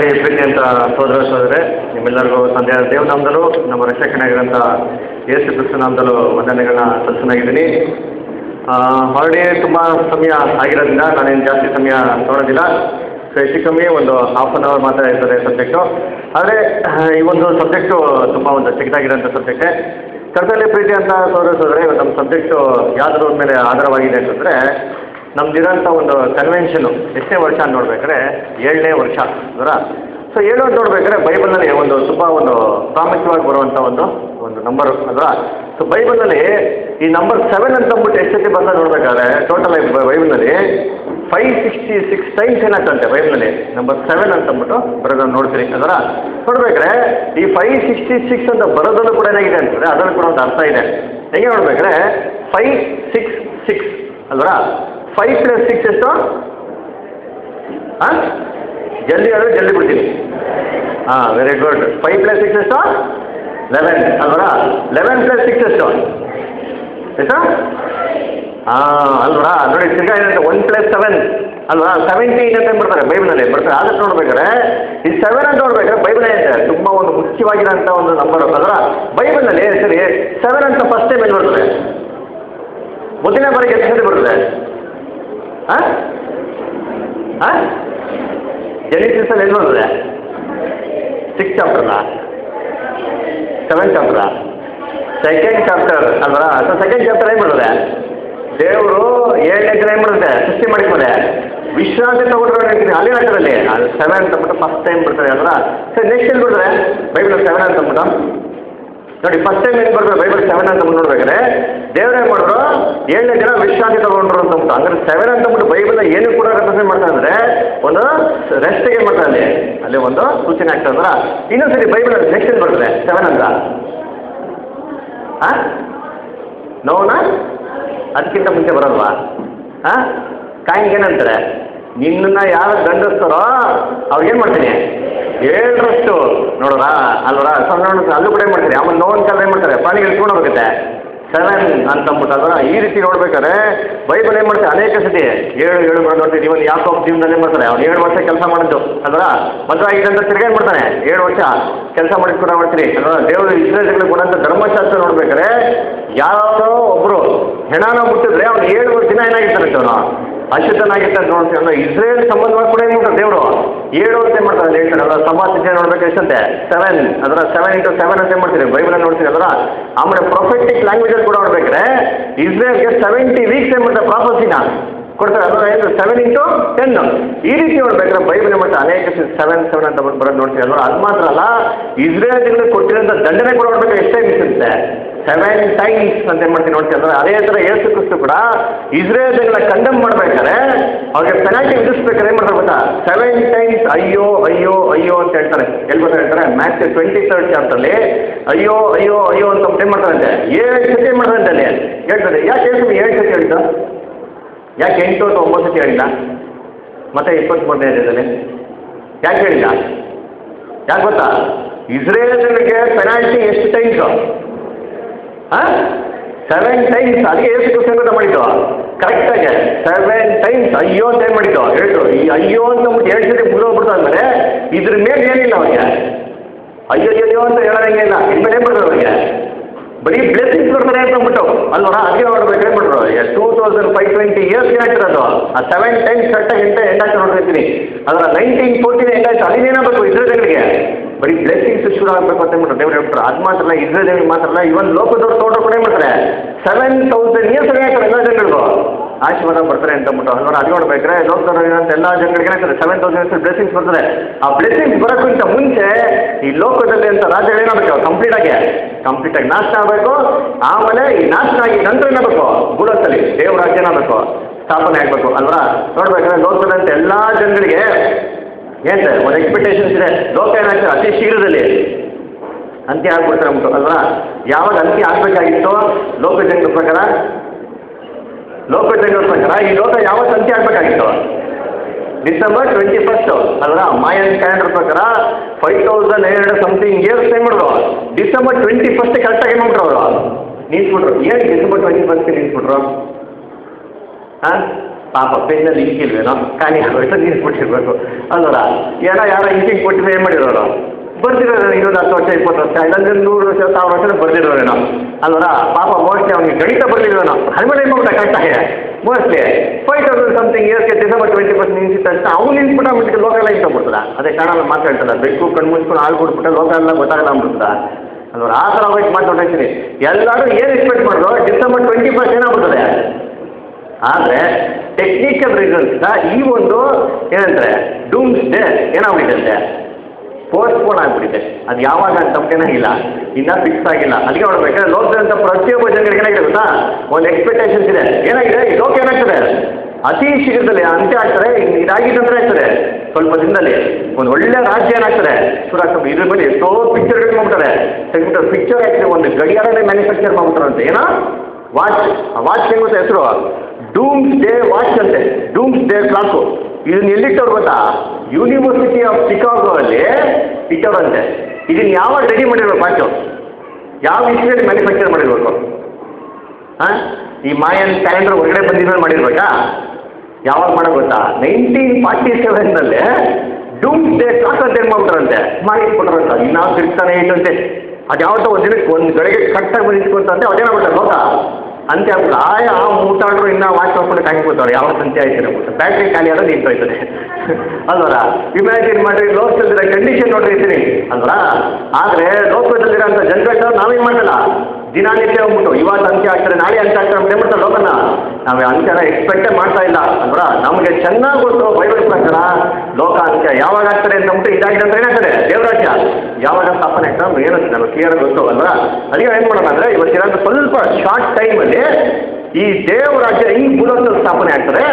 ಕರ್ತನಲ್ಲಿ ಪ್ರೀತಿ ಅಂತ ಸೋದರ ಸೋದರೆ ನಿಮ್ಮೆಲ್ಲರಿಗೂ ತಂದೆಯ ದೇವನಾಮದಲ್ಲೂ ನಮ್ಮ ರಕ್ಷಕನಾಗಿರೋಂಥ ಯೇಸು ಕ್ರಿಸ್ತ ನಾಮದಲ್ಲೂ ವಂದನೆಗಳನ್ನ ಸಲ್ಲಿಸನಾಗಿದ್ದೀನಿ ಆಲ್ರೆಡಿ ತುಂಬ ಸಮಯ ಆಗಿರೋದ್ರಿಂದ ನಾನೇನು ಜಾಸ್ತಿ ಸಮಯ ತೊಗೊಳೋದಿಲ್ಲ ಸೊ ಹೆಚ್ಚು ಕಮ್ಮಿ ಒಂದು ಹಾಫ್ ಆನ್ ಅವರ್ ಮಾತ್ರ ಇರ್ತದೆ ಸಬ್ಜೆಕ್ಟು ಆದರೆ ಈ ಒಂದು ಸಬ್ಜೆಕ್ಟು ತುಂಬ ಒಂದು ಚಿಕ್ಕದಾಗಿರೋಂಥ ಸಬ್ಜೆಕ್ಟೇ ಕರ್ತನಲ್ಲಿ ಪ್ರೀತಿ ಅಂತ ಸೋದರ ಸೋದರೆ ಇವತ್ತು ನಮ್ಮ ಸಬ್ಜೆಕ್ಟು ಯಾವುದ್ರ ಮೇಲೆ ಆಧಾರವಾಗಿದೆ ಅಂತಂದರೆ ನಮ್ದಿರೋಂಥ ಒಂದು ಕನ್ವೆನ್ಷನು ಎಷ್ಟನೇ ವರ್ಷ ಅಂತ ನೋಡ್ಬೇಕಾದ್ರೆ ಏಳನೇ ವರ್ಷ ಅದರ ಸೊ ಏಳು ಅಂತ ನೋಡ್ಬೇಕಾದ್ರೆ ಬೈಬಲ್ನಲ್ಲಿ ಒಂದು ತುಂಬ ಒಂದು ಪ್ರಾಮುಖ್ಯವಾಗಿ ಬರುವಂಥ ಒಂದು ಒಂದು ನಂಬರ್ ಅದರ ಸೊ ಬೈಬಲ್ನಲ್ಲಿ ಈ ನಂಬರ್ ಸೆವೆನ್ ಅಂತ ಅಂದ್ಬಿಟ್ಟು ಎಷ್ಟು ಸತಿ ಬಂದ ನೋಡ್ಬೇಕಾದ್ರೆ ಟೋಟಲ್ ಬೈಬಲ್ನಲ್ಲಿ ಫೈವ್ ಸಿಕ್ಸ್ಟಿ ಸಿಕ್ಸ್ ಟೈಮ್ಸ್ ಏನಾಗ್ತಂತೆ ಬೈಬಲ್ನಲ್ಲಿ ನಂಬರ್ ಸೆವೆನ್ ಅಂತ ಅಂದ್ಬಿಟ್ಟು ಬರೋದನ್ನು ನೋಡ್ತೀನಿ ಅದರ ನೋಡ್ಬೇಕಾದ್ರೆ ಈ ಫೈವ್ ಸಿಕ್ಸ್ಟಿ ಸಿಕ್ಸ್ ಅಂತ ಬರೋದಲ್ಲೂ ಕೂಡ ಏನಾಗಿದೆ ಅಂತಂದರೆ ಅದರಲ್ಲೂ ಕೂಡ ಒಂದು ಅರ್ಥ ಇದೆ ಹೆಂಗೆ ನೋಡ್ಬೇಕಾದ್ರೆ ಫೈವ್ ಸಿಕ್ಸ್ ಸಿಕ್ಸ್ ಅಲ್ವರಾ ಫೈವ್ ಪ್ಲಸ್ ಸಿಕ್ಸ್ ಎಷ್ಟು ಹಾಂ ಜಲ್ದಿ ಹೇಳಿದ್ರೆ ಜಲ್ದಿ ಬಿಡ್ತೀನಿ ಹಾಂ very good five plus six ಎಷ್ಟು ಲೆವೆನ್ ಅಲ್ವರಾ ಲೆವೆನ್ ಪ್ಲಸ್ ಸಿಕ್ಸ್ ಎಷ್ಟು ಎಷ್ಟು ಹಾಂ ಅಲ್ವರಾ ನೋಡಿ ತಿರ್ಗಾ ಏನಂటే ಒನ್ ಪ್ಲಸ್ ಸೆವೆನ್ ಅಲ್ವಾ ಸೆವೆಂಟೀನ್ ಅಂತ ಬರ್ತಾರೆ ಬೈಬಲ್ನಲ್ಲಿ ಬರ್ತಾರೆ ಅದಕ್ಕೆ ನೋಡ್ಬೇಕಾದ್ರೆ ಈ ಸೆವೆನ್ ಅಂತ ನೋಡ್ಬೇಕಾದ್ರೆ ಬೈಬಲ್ ಇದೆ ತುಂಬ ಒಂದು ಮುಖ್ಯವಾಗಿರೋಂಥ ಒಂದು ನಂಬರ್ ಅದರ ಬೈಬಲ್ನಲ್ಲಿ ಸರಿ ಸೆವೆನ್ ಅಂತ ಫಸ್ಟ್ ಟೈಮ್ ಎಲ್ಲಿ ಬರ್ತದೆ ಮೊದಲನೇ ಬಾರಿಗೆ ಎಷ್ಟು ಸತಿ ಬರ್ತದೆ ಹಾಂ ಹಾಂ ಜೆನಿಸಿಸಲ್ಲಿ ಎಲ್ಲಿ ಬರ್ತದೆ ಸಿಕ್ಸ್ ಚಾಪ್ಟರ್ನಾ ಸೆವೆನ್ ಚಾಪ್ಟರಾ ಸೆಕೆಂಡ್ ಚಾಪ್ಟರ್ ಅಲ್ವಾ ಸೊ ಸೆಕೆಂಡ್ ಚಾಪ್ಟರ್ ಏನು ಬರ್ತದೆ ದೇವರು ಏಳನೇ ದಿನ ಏನು ಬರುತ್ತೆ ಸೃಷ್ಟಿ ಮಾಡಿಕೊಂಡೆ ವಿಶ್ರಾಂತಿ ತಗೊಂಡ್ರೆ ಅಲ್ಲಿ ಹಾಕಿದಲ್ಲಿ ಅದು ಸೆವೆನ್ ಅಂತ ಅಂದ್ಬಿಟ್ಟು ಫಸ್ಟ್ ಟೈಮ್ ಬರ್ತದೆ ಅಲ್ವಾ ಸರ್ ನೆಕ್ಸ್ಟ್ ಎಲ್ಲಿ ಬರ್ತದೆ ಬೈಬಲ್ ಸೆವೆನ್ ಅಂತ ಅಂದ್ಬಿಟ್ಟು ನೋಡಿ ಫಸ್ಟ್ ಟೈಮ್ ಏನು ಬರ್ತದೆ ಬೈಬಲ್ ಸೆವೆನ್ ಅಂತ ಅಂದ್ಬಿಟ್ಟು ನೋಡ್ಬೇಕಾದ್ರೆ ದೇವ್ರು ಏನು ಮಾಡಿದ್ರು ಏಳನೇ ದಿನ ವಿಶ್ರಾಂತಿ ತಗೊಂಡ್ರು ಅಂತ ಅಂದ್ಬಿಟ್ಟು ಅಂದ್ರೆ ಸೆವೆನ್ ಅಂತ ಅಂದ್ಬಿಟ್ಟು ಬೈಬಲ್ ಏನು ಕೂಡ ರೆಪ್ರೆಸೆಂಟ್ ಮಾಡ್ತಾರೆ ಅಂದ್ರೆ ಒಂದು ರೆಸ್ಟ್ಗೆ ಏನು ಮಾಡ್ತಾರೆ ಅಲ್ಲಿ ಅಲ್ಲಿ ಒಂದು ಸೂಚನೆ ಆಗ್ತದೆ ಅಂದ್ರೆ ಇನ್ನೊಂದು ಸರಿ ಬೈಬಲ್ ನೆಕ್ಸ್ಟ್ ಏನು ಬರ್ತದೆ ಸೆವೆನ್ ಅಂತ ಹಾಂ ನೋವನ ಅದಕ್ಕಿಂತ ಮುಂಚೆ ಬರಲ್ವಾ ಹಾಂ ಕಾಯಿಗೆ ಏನಂತಾರೆ ನಿನ್ನನ್ನು ಯಾರು ಗಂಡಸ್ತಾರೋ ಅವ್ರಿಗೇನು ಮಾಡ್ತೀನಿ ಏಳರಷ್ಟು ನೋಡೋರಾ ಅಲ್ವರಾ ಸಣ್ಣ ಅಲ್ಲೂ ಕೂಡ ಏನು ಮಾಡ್ತಾರೆ ಆಮೇಲೆ ನೋವಿನ ಕಾಲ ಏನು ಮಾಡ್ತಾರೆ ಪಾನಿಗೆ ಇಟ್ಕೊಂಡು ಹೋಗುತ್ತೆ ಸೆವೆನ್ ಅಂತ ಅಂದ್ಬಿಟ್ಟು ಅಲ್ವಾ ಈ ರೀತಿ ನೋಡ್ಬೇಕಾದ್ರೆ ಬೈಬಲ್ ಏನು ಮಾಡ್ತಾರೆ ಅನೇಕ ಸತಿ ಏಳು ಏಳು ಮಾಡಿ ನೋಡ್ತೀವಿ ಇವನು ಯಾಕೋ ಜೀವನದಲ್ಲಿ ಏನು ಮಾಡ್ತಾರೆ ಅವ್ನು ಏಳು ವರ್ಷ ಕೆಲಸ ಮಾಡಿದ್ದು ಅಲ್ವಾ ಮದುವೆ ಆಗಿದೆ ಅಂತ ತಿರ್ಗಾ ಏನು ಮಾಡ್ತಾನೆ ಏಳು ವರ್ಷ ಕೆಲಸ ಮಾಡಿ ಕೂಡ ಮಾಡ್ತೀರಿ ಅಲ್ವಾ ದೇವರು ಇಸ್ರೇಲ್ಗಳಿಗೆ ಕೊಡಂತ ಧರ್ಮಶಾಸ್ತ್ರ ನೋಡ್ಬೇಕಾದ್ರೆ ಯಾರೋ ಒಬ್ಬರು ಹೆಣನ ಮುಟ್ಟಿದ್ರೆ ಅವ್ನು ಏಳು ದಿನ ಏನಾಗಿರ್ತಾನೆ ಅವನು ಅಶುದ್ಧನಾಗಿರ್ತಾನೆ ನೋಡ್ತೀವಿ ಅಂದ್ರೆ ಇಸ್ರೇಲ್ ಸಂಬಂಧವಾಗಿ ಕೂಡ ಏನು ಮಾಡ್ತಾರೆ ದೇವರು ಏಳು ಅಂತ ಏನು ಮಾಡ್ತಾರೆ ಹೇಳ್ತಾರಲ್ಲ ಸಮಾಜ ನೋಡ್ಬೇಕು ಎಷ್ಟಂತೆ ಸೆವೆನ್ ಅದರ ಸೆವೆನ್ ಇಂಟು ಸೆವೆನ್ ಅಂತ ಏನು ಮಾಡ್ತೀರಿ ಬೈಬಲ್ ನೋಡ್ತೀರಿ ಅದರ ಆಮೇಲೆ ಪ್ರೊಫೆಟಿಕ್ ಲ್ಯಾಂಗ್ವೇಜಲ್ಲಿ ಕೂಡ ನೋಡ್ಬೇಕಾದ್ರೆ ಇಸ್ರೇಲ್ಗೆ ಸೆವೆಂಟಿ ವೀಕ್ಸ್ ಏನು ಮಾಡ್ತಾರೆ ಪ್ರಾಫಸಿನ ಕೊಡ್ತಾರೆ ಅದರ ಏನು ಸೆವೆನ್ ಇಂಟು ಟೆನ್ ಈ ರೀತಿ ನೋಡ್ಬೇಕಾದ್ರೆ ಬೈಬಲ್ ಮತ್ತೆ ಅನೇಕ ಸೆವೆನ್ ಸೆವೆನ್ ಅಂತ ಬಂದು ಬರೋದು ನೋಡ್ತೀವಿ ಅಲ್ವಾ ಅದು ಮಾತ್ರ ಅಲ್ಲ ಇಸ್ರೇಲ್ಗಳಿಗೆ ಕೊಟ್ಟಿರೋಂಥ ದಂಡನೆ ಕೂಡ ನೋಡ್ಬೇಕು ಎಷ್ಟೇ ಮಿಸಿರುತ್ತೆ ಸೆವೆನ್ ಟೈಮ್ಸ್ ಅಂತ ಏನು ಮಾಡ್ತೀವಿ ನೋಡ್ತೀವಿ ಅಂದ್ರೆ ಅದೇ ಥರ ಏಸು ಕ್ರಿಸ್ತು ಕೂಡ ಇಸ್ರೇಲ್ಗಳನ್ನ ಕಂಡಮ್ ಮಾಡ್ಬೇಕಾದ್ರೆ ಅವ್ರಿಗೆ ಪೆನಾಲ್ಟಿ ವಿಧಿಸ್ಬೇಕಾದ್ರೆ ಏನು ಮಾಡ್ತಾರೆ ಗೊತ್ತಾ ಸೆವೆನ್ ಟೈಮ್ಸ್ ಅಯ್ಯೋ ಅಯ್ಯೋ ಅಯ್ಯೋ ಅಂತ ಹೇಳ್ತಾರೆ ಎಲ್ಲಿ ಬರ್ತಾರೆ ಹೇಳ್ತಾರೆ ಮ್ಯಾಚ್ ಟ್ವೆಂಟಿ ತರ್ಡ್ ಚಾಪ್ಟರ್ಲಿ ಅಯ್ಯೋ ಅಯ್ಯೋ ಅಯ್ಯೋ ಅಂತ ಏನು ಮಾಡ್ತಾರಂತೆ ಏಳು ಸತಿ ಏನು ಮಾಡ್ತಾರಂತೆ ಅಲ್ಲಿ ಹೇಳ್ತಾರೆ ಯಾಕೆ ಹೇಳ್ತೀನಿ ಏಳು ಸತಿ ಹೇಳ್ತಾ ಯಾಕೆ ಎಂಟು ಅಥವಾ ಒಂಬತ್ತು ಸತಿ ಹೇಳಿಲ್ಲ ಮತ್ತೆ ಇಪ್ಪತ್ತ್ಮೂರನೇ ಅಧ್ಯಾಯದಲ್ಲಿ ಯಾಕೆ ಹೇಳಿಲ್ಲ ಯಾಕೆ ಗೊತ್ತಾ ಇಸ್ರೇಲ್ಗಳಿಗೆ ಪೆನಾಲ್ಟಿ ಎಷ್ಟು ಟೈಮ್ಸು ಹಾಂ ಸೆವೆನ್ ಟೈಮ್ಸ್ ಅದಕ್ಕೆ ಎಷ್ಟು ಕ್ವಶನ್ ಮಾಡಿದ್ದು ಕರೆಕ್ಟಾಗಿ ಸೆವೆನ್ ಟೈಮ್ಸ್ ಅಯ್ಯೋ ಅಂತ ಏನು ಮಾಡಿದ್ದು ಹೇಳಿದ್ರು ಈ ಅಯ್ಯೋ ಅಂತ ಅಂದ್ಬಿಟ್ಟು ಎರಡು ಸತಿ ಮುಗಿದೋಗ್ಬಿಡ್ತು ಅಂದಮೇಲೆ ಇದ್ರ ಮೇಲೆ ಏನಿಲ್ಲ ಅವನಿಗೆ ಅಯ್ಯೋ ಅಯ್ಯೋ ಅಂತ ಹೇಳೋದಂಗೆ ಇಲ್ಲ ಇನ್ಮೇಲೆ ಏನು ಮಾಡೋದು ಅವನಿಗೆ ಬರೀ ಬ್ಲೆಸ್ಸಿಂಗ್ಸ್ ಬರ್ತಾರೆ ಅಂತ ಅಂದ್ಬಿಟ್ಟು ಅಲ್ವಾ ಅದಕ್ಕೆ ನೋಡ್ಬೇಕು ಏನು ಮಾಡ್ರು two thousand five twenty years ಏನಾಗ್ತಿರೋದು ಆ ಸೆವೆನ್ ಟೈಮ್ಸ್ ಕರೆಕ್ಟಾಗಿ ಎಂಟ ಎಂಟಾಗ್ತಾ ನೋಡ್ತಿರ್ತೀನಿ ಅದರ ನೈನ್ಟೀನ್ ಫೋರ್ಟೀನ್ ಎಂಟಾಯ್ತು ಅದೇನೇನಾಗಬೇಕು ಇಸ್ರೇಲ್ಗಳಿಗೆ ಬರೀ ಬ್ಲೆಸ್ಸಿಂಗ್ಸ್ ಶುರು ಆಗಬೇಕು ಅಂತ ಹೇಳ್ಬಿಟ್ಟು ದೇವ್ರು ಹೇಳ್ಬಿಟ್ರು ಅದು ಮಾತ್ರ ಅಲ್ಲ ಇಸ್ರೇಲ್ಗಳಿಗೆ ಮಾತ್ರ ಅಲ್ಲ ಇವನ್ ಲೋಕದವ್ರು ತಗೊಂಡ್ರು ಕೂಡ ಏನು ಮಾಡ್ತಾರೆ ಸೆವೆನ್ ತೌಸಂಡ್ ಇಯರ್ಸ್ ಆಗ್ತಾರೆ ಎಲ್ಲ ಜನಗಳಿಗೂ ಆಶೀರ್ವಾದ ಬರ್ತಾರೆ ಅಂತ ಅಂದ್ಬಿಟ್ಟು ಅಲ್ವಾ ಅದು ನೋಡ್ಬೇಕಾದ್ರೆ ಲೋಕದವ್ರು ಏನಂತ ಎಲ್ಲ ಜನಗಳಿಗೆ ಏನಾಗ್ತದೆ ಸೆವೆನ್ ತೌಸಂಡ್ ಬ್ಲೆಸ್ಸಿಂಗ್ಸ್ ಬರ್ತದೆ ಆ ಬ್ಲೆಸ್ಸಿಂಗ್ಸ್ ಬರೋಕ್ಕಿಂತ ಮುಂಚೆ ಈ ಲೋಕದಲ್ಲಿ ಅಂತ ರಾಜ್ಯಗಳು ಏನಾಗಬೇಕು ಕಂಪ್ಲೀಟ್ ಆಗಿ ಕಂಪ್ಲೀಟ್ ಆಗಿ ನಾಶ ಆಗಬೇಕು ಆಮೇಲೆ ಈ ನಾಶ ಆಗಿ ನಂತರ ಏನಾಗಬೇಕು ಭೂಲೋಕದಲ್ಲಿ ದೇವ್ರ ರಾಜ್ಯ ಏನಾಗಬೇಕು ಸ್ಥಾಪನೆ ಆಗಬೇಕು ಅಲ್ವಾ ನೋಡ್ಬೇಕಾದ್ರೆ ಲೋಕದಂತ ಎಲ್ಲ ಜನಗಳಿಗೆ ಏನ್ರಿ ಒಂದು ಎಕ್ಸ್ಪೆಕ್ಟೇಷನ್ಸ್ ಇದೆ ಲೋಕ ಏನಾಗ್ತದೆ ಅತಿ ಶೀಘ್ರದಲ್ಲಿ ಅಂತ್ಯ ಆಗ್ಬಿಡ್ತಾರೆ ಅಂದ್ಬಿಟ್ಟು ಅಲ್ವಾ ಯಾವಾಗ ಅಂತ್ಯ ಆಗಬೇಕಾಗಿತ್ತೋ ಲೋಕ ಜನರ ಪ್ರಕಾರ ಲೋಕ ಜನರ ಪ್ರಕಾರ ಈ ಲೋಕ ಯಾವತ್ತು ಅಂತ್ಯ ಆಗಬೇಕಾಗಿತ್ತು ಡಿಸೆಂಬರ್ ಟ್ವೆಂಟಿ ಫಸ್ಟು ಅಲ್ವಾ ಮಾಯನ್ ಕ್ಯಾಲೆಂಡರ್ ಪ್ರಕಾರ five thousand nine hundred something years time ಮಾಡಿದ್ರು ಡಿಸೆಂಬರ್ ಟ್ವೆಂಟಿ ಫಸ್ಟ್ ಕರೆಕ್ಟಾಗಿ ಏನು ಮಾಡ್ಬಿಟ್ರು ಅವರು ನಿಂತ್ಬಿಟ್ರು ಏನು ಡಿಸೆಂಬರ್ ಟ್ವೆಂಟಿ ಫಸ್ಟ್ ನಿಂತ್ಬಿಟ್ರು ಹಾಂ ಪಾಪ ಪೆನ್ನಲ್ಲಿ ಇಂಕಿಲ್ವೇನೋ ಖಾಲಿ ಆಗೋಯ್ತು ನೀರು ಕೊಟ್ಟಿರ್ಬೇಕು ಅಲ್ವರ ಏನೋ ಯಾರೋ ಇಂಕಿಂಗ್ ಕೊಟ್ಟಿದ್ರೆ ಏನು ಮಾಡಿರೋರು ಬರ್ದಿರೋರು ಇನ್ನೊಂದು ಹತ್ತು ವರ್ಷ ಇಪ್ಪತ್ತು ವರ್ಷ ಇಲ್ಲಾಂದ್ರೆ ನೂರು ವರ್ಷ ಸಾವಿರ ವರ್ಷ ಬರ್ದಿರೋರೇನೋ ಅಲ್ವರ ಪಾಪ ಮೋಸ್ಟ್ಲಿ ಅವ್ನಿಗೆ ಗಣಿತ ಬರ್ಲಿಲ್ವೇನೋ ಹನುಮನೆ ಮಾಡ್ಬಿಟ್ಟ ಕರೆಕ್ಟಾಗಿ ಮೋಸ್ಟ್ಲಿ ಫೈವ್ ತೌಸಂಡ್ ಸಮಥಿಂಗ್ ಇಯರ್ಸ್ಗೆ ಡಿಸೆಂಬರ್ ಟ್ವೆಂಟಿ ಫಸ್ಟ್ ನಿಂತಿದ್ದ ತಕ್ಷಣ ಅವ್ನು ನಿಂತ್ಬಿಟ್ಟ ಬಿಟ್ಟು ಲೋಕಲ್ ಲೈನ್ ತಗೊಬಿಡ್ತದ ಅದೇ ಕನ್ನಡ ಮಾತಾಡ್ತಲ್ಲ ಬೆಕ್ಕು ಕಣ್ಣು ಮುಚ್ಕೊಂಡು ಹಾಲು ಕೊಟ್ಬಿಟ್ಟು ಲೋಕಲ್ ಎಲ್ಲ ಗೊತ್ತಾಗಲ್ಲ ಅಂದ್ಬಿಡ್ತದ ಅಲ್ವರ ಆ ಥರ ವೆಯ್ಟ್ ಮಾಡಿ ಹೊರಟಿದ್ದೀನಿ ಎಲ್ಲರೂ ಏನು ಎಕ್ಸ್ಪೆಕ್ಟ್ ಮಾಡಿದ್ರು ಡಿಸೆಂಬರ್ ಟ್ವೆಂಟಿ ಫಸ್ಟ್ ಏನಾಗ್ಬಿಡ್ತದೆ ಆದರೆ ಟೆಕ್ನಿಕಲ್ ರೀಸನ್ಸ್ನ ಈ ಒಂದು ಏನಂತಾರೆ ಡೂಮ್ಸ್ ಡೇ ಏನಾಗ್ಬಿಟ್ಟಿದೆ ಪೋಸ್ಟ್ಪೋನ್ ಆಗಿಬಿಟ್ಟಿದೆ ಅದು ಯಾವಾಗ ಅಂತ ಏನಾಗಿಲ್ಲ ಇನ್ನೂ ಫಿಕ್ಸ್ ಆಗಿಲ್ಲ ಅದಕ್ಕೆ ನೋಡ್ಬೇಕಾದ್ರೆ ಲೋಕದಂತ ಪ್ರತಿಯೊಬ್ಬ ಜನಗಳಿಗೆ ಏನಾಗಿದೆ ಗೊತ್ತಾ ಒಂದು ಎಕ್ಸ್ಪೆಕ್ಟೇಷನ್ಸ್ ಇದೆ ಏನಾಗಿದೆ ಈ ಲೋಕ ಏನಾಗ್ತದೆ ಅತಿ ಶೀಘ್ರದಲ್ಲಿ ಅಂತ್ಯ ಆಗ್ತಾರೆ ಇದಾಗಿದ್ದಂದ್ರೆ ಆಗ್ತದೆ ಸ್ವಲ್ಪ ದಿನದಲ್ಲಿ ಒಂದು ಒಳ್ಳೆ ರಾಜ್ಯ ಏನಾಗ್ತದೆ ಶುರು ಇದ್ರ ಮೇಲೆ ಎಷ್ಟೋ ಪಿಕ್ಚರ್ಗಳು ಮಾಡ್ತಾರೆ ತೆಗೆದ್ಬಿಟ್ಟು ಪಿಕ್ಚರ್ ಆ್ಯಕ್ಚುಲಿ ಒಂದು ಗಡಿಯಾರನೇ ಮ್ಯಾನುಫ್ಯಾಕ್ಚರ್ ಮಾಡ್ಬಿಟ್ಟಾರಂತೆ ಏನೋ ವಾಚ್ ಆ ವಾಚ್ ಹೆಂಗ್ ಗೊತ್ತಾ ಹೆಸರು ಡೂಮ್ಸ್ ಡೇ ವಾಚ್ ಅಂತೆ ಡೂಮ್ಸ್ ಡೇ ಕ್ಲಾಕು ಇದನ್ನ ಎಲ್ಲಿಟ್ಟವ್ರು ಗೊತ್ತಾ ಯೂನಿವರ್ಸಿಟಿ ಆಫ್ ಚಿಕಾಗೋ ಅಲ್ಲಿ ಇಟ್ಟವ್ರಂತೆ ಇದನ್ನ ಯಾವಾಗ ರೆಡಿ ಮಾಡಿರ್ಬೇಕು ವಾಚು ಯಾವ ವಿಷಯದಲ್ಲಿ ಮ್ಯಾನುಫ್ಯಾಕ್ಚರ್ ಮಾಡಿರ್ಬೇಕು ಹಾಂ ಈ ಮಾಯನ್ ಕ್ಯಾಲೆಂಡರ್ ಹೊರಗಡೆ ಬಂದಿದ್ಮೇಲೆ ಮಾಡಿರ್ಬೇಕಾ ಯಾವಾಗ ಮಾಡೋದು ಗೊತ್ತಾ ನೈನ್ಟೀನ್ ಫಾರ್ಟಿ ಸೆವೆನ್ನಲ್ಲಿ ಡೂಮ್ಸ್ ಡೇ ಕ್ಲಾಕ್ ಅಂತ ಏನು ಮಾಡ್ಬಿಟ್ರಂತೆ ಮಾಡಿಟ್ಬಿಟ್ರಂತ ಇನ್ನೂ ತಿರ್ಗ್ತಾನೆ ಇತ್ತಂತೆ ಅದು ಯಾವತ್ತೋ ಒಂದು ದಿನಕ್ಕೆ ಒಂದು ಗಳಿಗೆ ಕರೆಕ್ಟಾಗಿ ಬಂದು ನಿಂತ್ಕೊಂತಂತೆ ಅದೇನಾಗ್ಬಿಟ್ರೆ ಲೋಕ ಅಂತೆ ಆಗ್ಬಿಟ್ಟು ಆಯ ಆ ಮೂಟಾಡ್ರು ಇನ್ನೂ ವಾಚ್ ಮಾಡ್ಕೊಂಡು ಕಾಯ್ಕೊತಾರೆ ಯಾವತ್ತು ಅಂತ್ಯ ಆಯ್ತು ಅಂದ್ಬಿಟ್ಟು ಬ್ಯಾಟ್ರಿ ಖಾಲಿ ಆದ್ರೆ ನಿಂತೋಯ್ತದೆ ಅಲ್ವರ ಇಮ್ಯಾಜಿನ್ ಮಾಡಿರಿ ಲೋಕದಲ್ಲಿರೋ ಕಂಡೀಷನ್ ನೋಡ್ರಿ ಇದ್ದೀನಿ ಅಲ್ವರ ಆದರೆ ಲೋಕದಲ್ಲಿರೋಂಥ ಜನರೇಟ್ ನಾವೇನು ಮಾಡಲ್ಲ ದಿನನಿತ್ಯ ಹೋಗ್ಬಿಟ್ಟು ಇವತ್ತು ಅಂತ್ಯ ಆಗ್ತಾರೆ ನಾಳೆ ಅಂತ್ಯ ಆಗ್ತಾರೆ ಅಂತ ಹೇಳ್ಬಿಡ್ತಾರೆ ಲೋಕನ ನಾವು ಅಂತ್ಯನ ಎಕ್ಸ್ಪೆಕ್ಟೇ ಮಾಡ್ತಾ ಇಲ್ಲ ಅಲ್ವರ ನಮಗೆ ಚೆನ್ನಾಗಿ ಗೊತ್ತು ಬೈಬಲ್ ಪ್ರಕಾರ ಲೋಕ ಅಂತ್ಯ ಯಾವಾಗ ಆಗ್ತಾರೆ ಅಂತ ಅಂದ್ಬಿಟ್ಟು ಇದಾಗಿದೆ ಅಂದ್ರೆ ಏನಾಗ್ತದೆ ದೇವರಾಜ್ಯ ಯಾವಾಗ ಸ್ಥಾಪನೆ ಆಗ್ತದೆ ನಮ್ಗೆ ಏನು ನಮಗೆ ಕ್ಲಿಯರ್ ಗೊತ್ತು ಅಲ್ವಾ ಅದಕ್ಕೆ ಏನು ಮಾಡೋಣ ಅಂದರೆ ಇವತ್ತಿನ ಸ್ವಲ್ಪ ಶಾರ್ಟ್ ಟೈಮಲ್ಲಿ ಈ ದೇವರಾಜ್ಯ ಹೆಂಗ್ ಭೂಲೋಕದಲ್ಲಿ ಸ್ಥಾಪನೆ ಆಗ್ತದೆ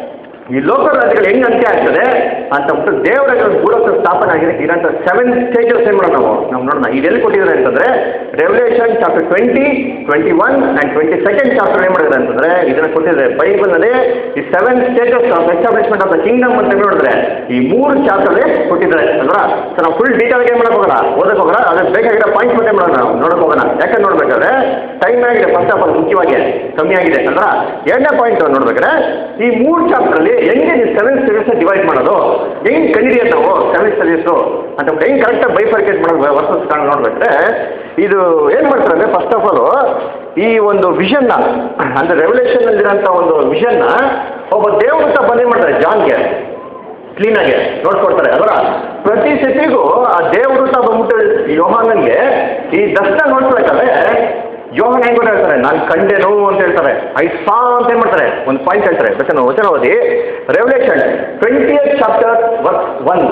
ಈ ಲೋಕ ರಾಜ್ಯಗಳು ಹೆಂಗ್ ಅಂತ್ಯ ಆಗ್ತದೆ ಅಂತ ಬಿಟ್ಟು ದೇವರ ಭೂಲೋಕ ಸ್ಥಾಪನೆ ಆಗಿದೆ ಇರೋಂಥ ಸೆವೆನ್ ಸ್ಟೇಜಸ್ ಏನು ಮಾಡೋಣ ನಾವು ನಾವು ನೋಡೋಣ ಇದೆಲ್ಲಿ ಕೊಟ್ಟಿದ್ದಾರೆ ಅಂತಂದ್ರೆ revelation chapter twenty twenty one and twenty second chapter ಏನು ಮಾಡಿದ್ದಾರೆ ಅಂತಂದ್ರೆ ಇದನ್ನ ಕೊಟ್ಟಿದ್ದಾರೆ ಬೈಬಲ್ನಲ್ಲಿ ಈ seven stages of establishment of the kingdom ಅಂತ ನೋಡಿದ್ರೆ ಈ ಮೂರು ಚಾಪ್ಟರ್ಗೆ ಕೊಟ್ಟಿದ್ದಾರೆ ಅಲ್ವಾ ಸೊ ನಾವು ಫುಲ್ ಡೀಟೇಲ್ಗೆ ಏನು ಮಾಡಕ್ ಹೋಗೋಣ ಓದಕ್ಕೆ ಹೋಗೋಣ ಅದಕ್ಕೆ ಬೇಕಾಗಿರೋ ಪಾಯಿಂಟ್ ಮತ್ತೆ ಮಾಡೋಣ ನಾವು ನೋಡಕ್ ಹೋಗೋಣ ಯಾಕಂದ್ರೆ ನೋಡ್ಬೇಕಾದ್ರೆ ಟೈಮ್ ಆಗಿದೆ ಫಸ್ಟ್ ಆಫ್ ಆಲ್ ಮುಖ್ಯವಾಗಿ ಕಮ್ಮಿ ಆಗಿದೆ ಅಲ್ವಾ ಎರಡನೇ ಪಾಯಿಂಟ್ ನೋಡ್ಬೇಕಾದ್ರೆ ಈ ಮೂರು ಚಾಪ್ಟರ್ಲಿ ಹೆಂಗೆ ನೀವು ಸೆವೆನ್ ಸ್ಟಡೀಸ್ ಡಿವೈಡ್ ಮಾಡೋದು ಹೆಂಗೆ ಕಂಡಿಡಿಯೋದು ನಾವು ಸೆವೆನ್ ಸ್ಟಡೀಸು ಅಂತ ಹೆಂಗೆ ಕರೆಕ್ಟಾಗಿ ಬೈಫರ್ಕೇಟ್ ಮಾಡೋದು ವರ್ಸಸ್ ಕಾಣ್ ನೋಡ್ಬೇಕಾದ್ರೆ ಇದು ಏನು ಮಾಡ್ತಾರೆ ಅಂದರೆ ಫಸ್ಟ್ ಆಫ್ ಆಲು ಈ ಒಂದು ವಿಷನ್ನ ಅಂದರೆ ರೆವಲ್ಯೂಷನ್ನಲ್ಲಿರೋಂಥ ಒಂದು ವಿಷನ್ನ ಒಬ್ಬ ದೇವದೂತ ಬಂದೇನು ಮಾಡ್ತಾರೆ ಜಾನ್ಗೆ ಕ್ಲೀನಾಗಿ ನೋಡ್ಕೊಡ್ತಾರೆ ಅದರ ಪ್ರತಿ ಸತಿಗೂ ಆ ದೇವದೂತ ಬಂದ್ಬಿಟ್ಟು ಯೋಹಾನನ್ಗೆ ಈ ದರ್ಶನ ನೋಡ್ಕೊಳ್ಬೇಕಾದ್ರೆ ಯೋಹನ್ ಹೆಂಗ್ ಹೇಳ್ತಾರೆ ನಾನು ಕಂಡೆನು ಅಂತ ಹೇಳ್ತಾರೆ ಐ ಸಾ ಅಂತ ಏನ್ ಮಾಡ್ತಾರೆ ಒಂದು ಪಾಯಿಂಟ್ ಹೇಳ್ತಾರೆ ಬೇಕಾದ್ರೆ ವಚನ ಓದಿ revelation twenty eight chapter verse one